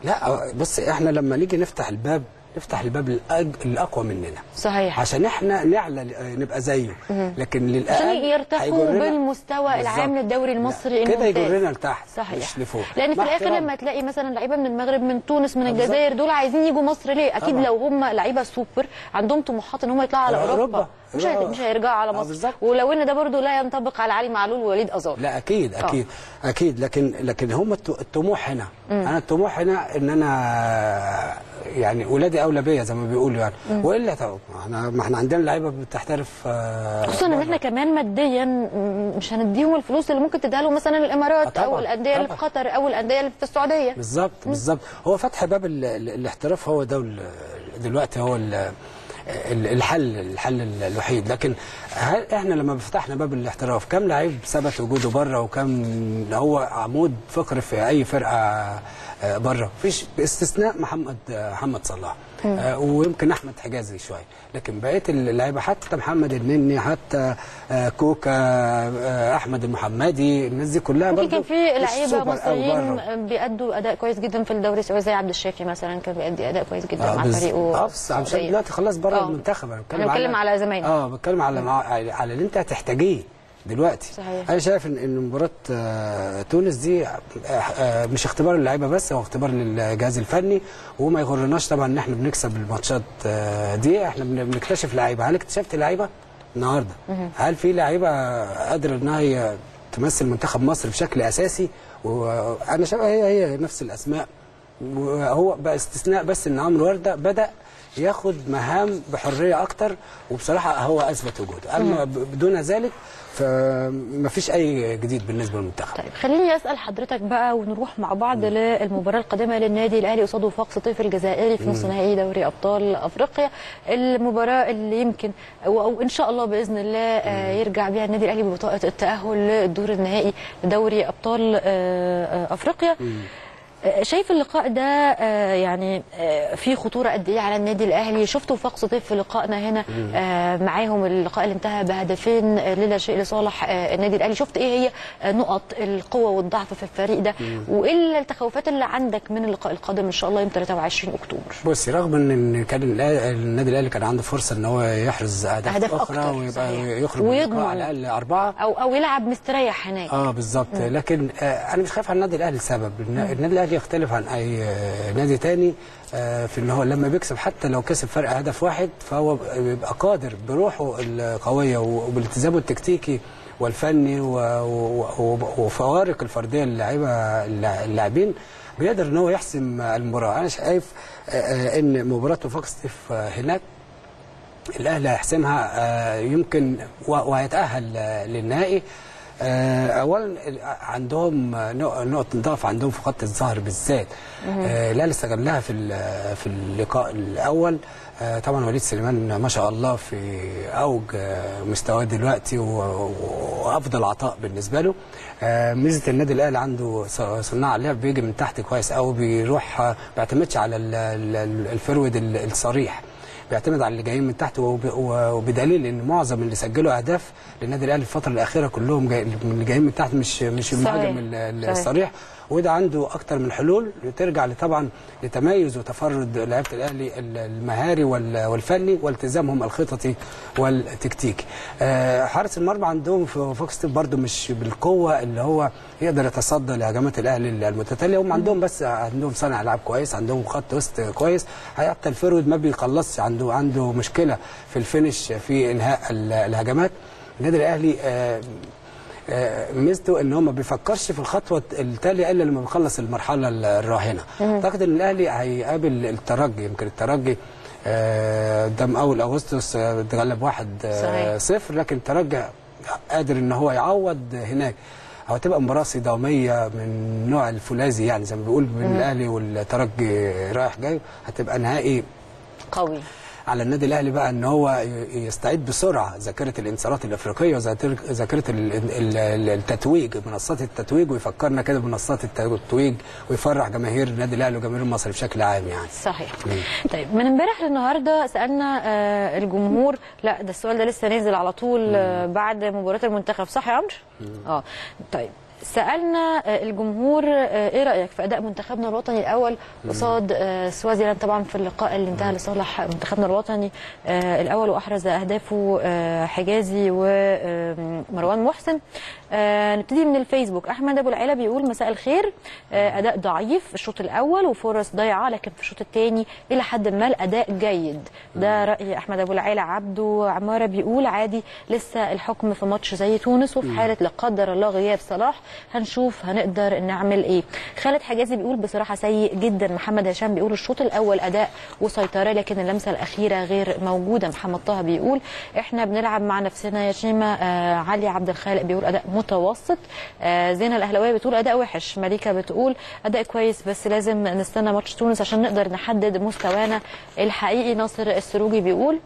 لا بص احنا لما نيجي نفتح الباب نفتح الباب الأج... الاقوى مننا صحيح عشان احنا نعلى نبقى زيه مهم. لكن للاقل عشان يرتقوا هيجرنا- بالمستوى العام بالظبط. للدوري المصري كده الممتاز. يجرنا لتحت صحيح. مش لفوق لان في مع الاخر احترامي. لما تلاقي مثلا لعيبه من المغرب من تونس من بالظبط. الجزائر دول عايزين يجوا مصر ليه اكيد طبعا. لو هم لعيبه سوبر عندهم طموحات ان هم يطلعوا على أوروبا. اوروبا مش هي- أوروبا. مش هيرجعوا على آه، مصر بالظبط. ولو ان ده برضو لا ينطبق على علي معلول ووليد ازار لا اكيد آه. اكيد اكيد لكن لكن هم الت- الطموح هنا مم. انا الطموح هنا ان انا يعني ولادي اولى بيا زي ما بيقولوا يعني مم. والا طب ما احنا ما احنا عندنا لعيبه بتحترف آه، خصوصا ان احنا كمان ماديا م- مش هنديهم الفلوس اللي ممكن تديها لهم مثلا الامارات آه، او طبعاً، الانديه اللي في طبعاً. قطر او الانديه اللي في السعوديه بالظبط بالظبط هو فتح باب ال- ال- الاحتراف هو ده ال- دلوقتي هو ال- ال- الحل الحل الوحيد لكن هل احنا لما فتحنا باب الاحتراف كم لعيب ثبت وجوده بره وكم هو عمود فقري في اي فرقه آه، بره مفيش باستثناء محمد آه، محمد صلاح مم. آه، ويمكن احمد حجازي شويه لكن بقيه اللعيبه حتى محمد النني حتى آه، كوكا آه، احمد المحمدي الناس دي كلها ممكن برضو كان في مش لعيبه سوبر أوي بره. مصريين بيأدوا اداء كويس جدا في الدوري السعودي زي عبد الشافي مثلا كان بيأدي اداء كويس جدا مع بز- فريقه اه بس عشان السعودية. دلوقتي خلاص بره آه. المنتخب انا أنا بتكلم على زمان. اه بتكلم على مع... على اللي انت هتحتاجيه دلوقتي صحيح. انا شايف ان ان مباراه آه، تونس دي آه، آه، مش اختبار للعيبه بس هو اختبار للجهاز الفني وما يغرناش طبعا ان احنا بنكسب الماتشات آه، دي احنا بن- بنكتشف لعيبه هل اكتشفت لعيبه النهارده مهم. هل في لعيبه قادره انها هي تمثل منتخب مصر بشكل اساسي وانا شايف هي هي نفس الاسماء وهو بقى استثناء بس ان عمرو ورده بدا ياخد مهام بحريه اكتر وبصراحه هو اثبت وجوده اما ب- بدون ذلك فمفيش اي جديد بالنسبه للمنتخب طيب خليني اسال حضرتك بقى ونروح مع بعض للمباراه القادمه للنادي الاهلي قصاد وفاق سطيف الجزائري في نص مم. نهائي دوري ابطال افريقيا المباراه اللي يمكن او أو ان شاء الله باذن الله آه، يرجع بيها النادي الاهلي ببطاقه التاهل للدور النهائي لدوري ابطال آه، آه، افريقيا آه، شايف اللقاء ده آه، يعني آه، في خطوره قد ايه على النادي الاهلي شفتوا وفاق سطيف في لقائنا هنا مم. آه، معاهم اللقاء اللي انتهى بهدفين آه، للا شيء لصالح آه، النادي الاهلي شفت ايه هي آه، نقط القوه والضعف في الفريق ده مم. وايه التخوفات اللي عندك من اللقاء القادم ان شاء الله يوم 23 اكتوبر بصي رغم ان إن كان الأهلي- النادي الاهلي كان عنده فرصه ان هو يحرز اهداف, أهداف اخرى أكتر، ويبقى صحيح. يخرج من ويضمن. اللقاء على الاقل اربعه او او يلعب مستريح هناك اه بالظبط مم. لكن آه انا مش خايف على النادي الاهلي لسبب النا- النادي الاهلي يختلف عن اي آه نادي تاني آه في ان هو لما بيكسب حتى لو كسب فرق هدف واحد فهو بيبقى قادر بروحه القويه وبالالتزامه التكتيكي والفني و- و- و- وفوارق الفرديه للاعيبه اللاعبين بيقدر ان هو يحسم المباراه انا شايف آه، آه، ان مباراه وفاق ستيف آه، هناك الاهلي هيحسمها آه، يمكن و- وهيتاهل آه، للنهائي آه، اولا ال- عندهم آه، نق- نقطه ضعف عندهم في خط الظهر بالذات آه، الاهلي استغلها في ال- في اللقاء الاول آه، طبعا وليد سليمان ما شاء الله في اوج آه، مستواه دلوقتي و- وافضل عطاء بالنسبه له آه، ميزه النادي الاهلي عنده ص- صناع لعب بيجي من تحت كويس قوي بيروح آه، ما بيعتمدش على ال- ال- الفرود ال- الصريح بيعتمد على اللي جايين من تحت وب- وبدليل ان معظم اللي سجلوا اهداف للنادي الاهلي الفتره الاخيره كلهم جاي من اللي جايين من تحت مش مش صحيح. المهاجم ال- ال- صحيح. الصريح وده عنده اكتر من حلول ترجع طبعا لتميز وتفرد لعيبه الاهلي ال- المهاري وال- والفني والتزامهم الخططي والتكتيكي. آه، حارس المرمى عندهم في فوكس ستيف برده مش بالقوه اللي هو يقدر يتصدى لهجمات الاهلي المتتاليه هم عندهم بس عندهم صانع العاب كويس عندهم خط وسط كويس حتى الفرود ما بيخلصش عنده عنده مشكله في الفينش في انهاء ال- الهجمات النادي الاهلي آه، آه، ميزته ان هو ما بيفكرش في الخطوه التاليه الا لما بيخلص المرحله الراهنه اعتقد ان الاهلي هيقابل الترجي يمكن الترجي آه، قدام اول اغسطس آه، اتغلب واحد آه، صحيح. صفر لكن الترجي قادر ان هو يعوض هناك او هتبقى مباراه صداميه من نوع الفولاذي يعني زي ما بيقول بين الاهلي والترجي رايح جاي هتبقى نهائي قوي على النادي الاهلي بقى ان هو ي- يستعيد بسرعه ذاكره الانتصارات الافريقيه وذاكره ذاكرة ال- ال- ال- التتويج منصات التتويج ويفكرنا كده بمنصات التتويج ويفرح جماهير النادي الاهلي وجماهير مصر بشكل عام يعني صحيح طيب من امبارح للنهارده سالنا آه، الجمهور لا ده السؤال ده لسه نازل على طول آه، بعد مباراه المنتخب صح يا عمرو اه طيب سالنا آه، الجمهور آه، ايه رايك في اداء منتخبنا الوطني الاول قصاد آه، سوازيلاند طبعا في اللقاء اللي انتهى لصالح منتخبنا الوطني آه، الاول واحرز اهدافه آه، حجازي ومروان محسن آه، نبتدي من الفيسبوك احمد ابو العلا بيقول مساء الخير آه، اداء ضعيف في الشوط الاول وفرص ضايعه لكن في الشوط الثاني الى حد ما الاداء جيد ده راي احمد ابو العلا عبده عماره بيقول عادي لسه الحكم في ماتش زي تونس وفي حاله لا قدر الله غياب صلاح هنشوف هنقدر نعمل ايه خالد حجازي بيقول بصراحه سيء جدا محمد هشام بيقول الشوط الاول اداء وسيطره لكن اللمسه الاخيره غير موجوده محمد طه بيقول احنا بنلعب مع نفسنا يا شيماء آه علي عبد الخالق بيقول اداء متوسط آه زينه الاهلاويه بتقول اداء وحش مليكه بتقول اداء كويس بس لازم نستنى ماتش تونس عشان نقدر نحدد مستوانا الحقيقي ناصر السروجي بيقول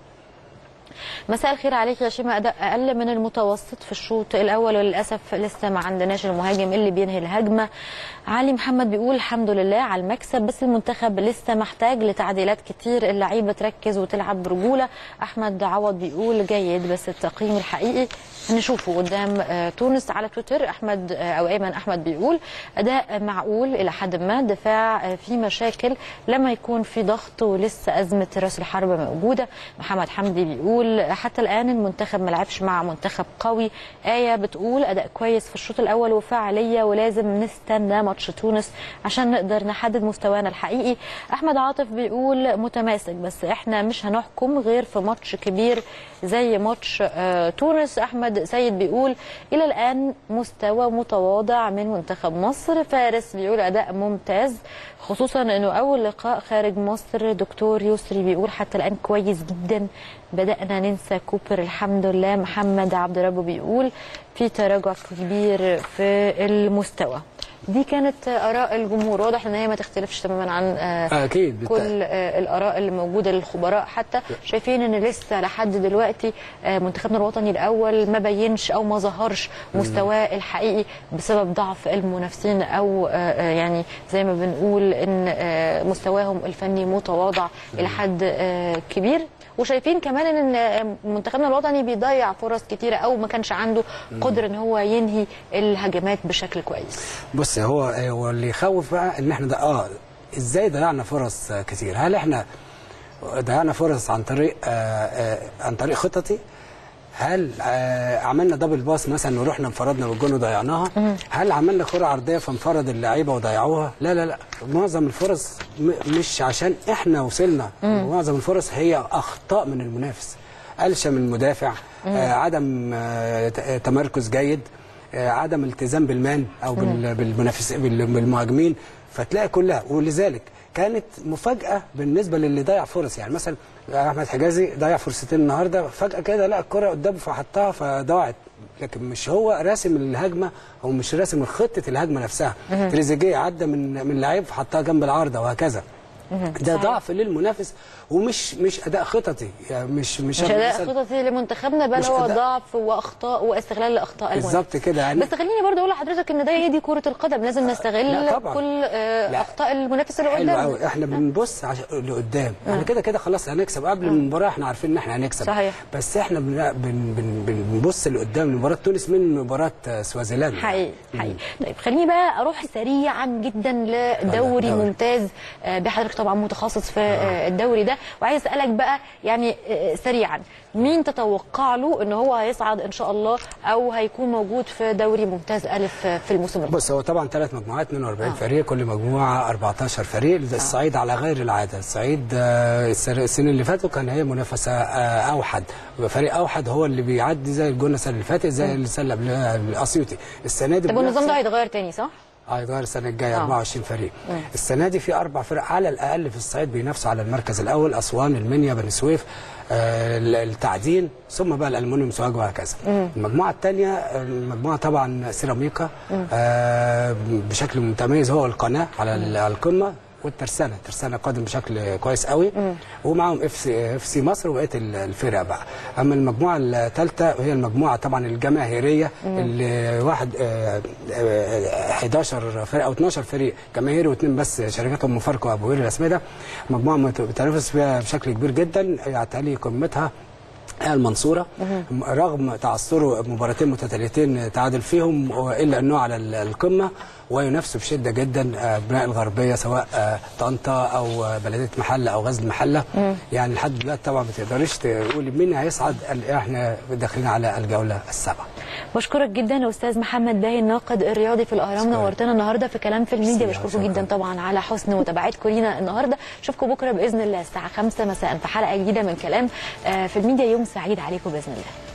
مساء الخير عليك يا شيماء اداء اقل من المتوسط في الشوط الاول وللاسف لسه ما عندناش المهاجم اللي بينهي الهجمه علي محمد بيقول الحمد لله على المكسب بس المنتخب لسه محتاج لتعديلات كتير اللعيبه تركز وتلعب برجوله احمد عوض بيقول جيد بس التقييم الحقيقي هنشوفه قدام آه، تونس على تويتر احمد آه، او ايمن احمد بيقول اداء معقول الى حد ما دفاع آه، في مشاكل لما يكون في ضغط ولسه ازمه راس الحربه موجوده محمد حمدي بيقول حتى الان المنتخب ما لعبش مع منتخب قوي ايه بتقول اداء كويس في الشوط الاول وفعاليه ولازم نستنى ماتش تونس عشان نقدر نحدد مستوانا الحقيقي احمد عاطف بيقول متماسك بس احنا مش هنحكم غير في ماتش كبير زي ماتش آه، تونس احمد سيد بيقول الى الان مستوى متواضع من منتخب مصر فارس بيقول اداء ممتاز خصوصا انه اول لقاء خارج مصر دكتور يسري بيقول حتى الان كويس جدا بدانا ننسى كوبر الحمد لله محمد عبد ربه بيقول في تراجع كبير في المستوى دي كانت اراء الجمهور واضح ان هي ما تختلفش تماما عن آه، اكيد بالتأكيد. كل آه، الاراء اللي موجوده للخبراء حتى شايفين ان لسه لحد دلوقتي آه، منتخبنا الوطني الاول ما بينش او ما ظهرش مستواه الحقيقي بسبب ضعف المنافسين او آه، آه، يعني زي ما بنقول ان آه، مستواهم الفني متواضع الى حد آه، كبير وشايفين كمان ان آه، منتخبنا الوطني بيضيع فرص كتيره او ما كانش عنده قدره ان هو ينهي الهجمات بشكل كويس بص هو هو اللي يخوف بقى ان احنا ده اه ازاي ضيعنا فرص آه، كتير هل احنا ضيعنا فرص عن طريق آه آه عن طريق خططي هل آه عملنا دبل باس مثلا ورحنا انفردنا بالجون وضيعناها هل عملنا كره عرضيه فانفرد اللعيبه وضيعوها لا لا لا معظم الفرص م- مش عشان احنا وصلنا معظم الفرص هي اخطاء من المنافس قلشه من المدافع آه عدم آه ت- تمركز جيد آه، عدم التزام بالمان او بال- بالمنافس بال- بالمهاجمين فتلاقي كلها ولذلك كانت مفاجاه بالنسبه للي ضيع فرص يعني مثلا احمد حجازي ضيع فرصتين النهارده فجاه كده لقى الكره قدامه فحطها فضاعت لكن مش هو راسم الهجمه هو مش راسم خطه الهجمه نفسها مهم. تريزيجيه عدى من من لعيب فحطها جنب العارضه وهكذا ده صحيح. ضعف للمنافس ومش مش اداء خططي يعني مش مش مش اداء مثلاً- خططي لمنتخبنا بل مش هو أداء. ضعف واخطاء واستغلال لاخطاء المنافس بالظبط كده يعني بس خليني برضه اقول لحضرتك ان ده هي دي كره القدم لازم نستغل لا طبعاً. كل آه، لا. اخطاء المنافس اللي حلو قدامنا قوي احنا بنبص عش... لقدام احنا كده كده خلاص هنكسب قبل المباراه احنا عارفين ان احنا هنكسب صحيح. بس احنا بن... بن... بن... بنبص لقدام مباراه تونس من مباراه آه، سوازيلاند حقيقي حقيقي طيب خليني بقى اروح سريعا جدا لدوري دوري. ممتاز آه، بحضرتك طبعا متخصص في آه، الدوري ده وعايز اسالك بقى يعني آه، سريعا مين تتوقع له ان هو هيصعد ان شاء الله او هيكون موجود في دوري ممتاز الف آه، في الموسم القادم بص هو طبعا ثلاث مجموعات 42 فريق كل مجموعه 14 فريق الصعيد على غير العاده الصعيد آه، السر- السنين اللي فاتوا كان هي منافسه آه، اوحد فريق اوحد هو اللي بيعدي زي الجونه السنه اللي فاتت زي اللي سله الاسيوطي السنه دي طب والنظام ده منافسة- هيتغير تاني صح؟ هيتغير السنه الجايه آه. 24 فريق مم. السنه دي في اربع فرق على الاقل في الصعيد بينافسوا على المركز الاول اسوان المنيا بني سويف آه، التعدين ثم بقى الالمونيوم سوهاج وهكذا مم. المجموعه الثانيه المجموعه طبعا سيراميكا مم. آه، بشكل متميز هو القناه على ال- على القمه والترسانه الترسانه قادم بشكل كويس قوي ومعاهم اف سي اف سي مصر وبقيه ال- الفرق بقى اما المجموعه الثالثه وهي المجموعه طبعا الجماهيريه مم. اللي واحد آه، آه، 11 فرق او 12 فريق جماهيري واثنين بس شركاتهم مفارقه وابو قير الاسمده مجموعه مت- بتنافس فيها بشكل كبير جدا يعتلي قمتها المنصورة رغم تعثره مباراتين متتاليتين تعادل فيهم إلا أنه على ال- القمة وينافسوا بشدة جدا آه، أبناء الغربية سواء آه، طنطا أو آه، بلدية محلة أو غزل محلة مم. يعني لحد دلوقتي طبعا ما تقدريش تقولي مين هيصعد ال- احنا داخلين على الجولة السابعة بشكرك جدا استاذ محمد باهي الناقد الرياضي في الاهرام نورتنا النهارده في كلام في الميديا بشكركم جدا طبعا على حسن متابعتكم لينا النهارده اشوفكم بكره باذن الله الساعه 5 مساء في حلقه جديده من كلام آه، في الميديا يوم سعيد عليكم باذن الله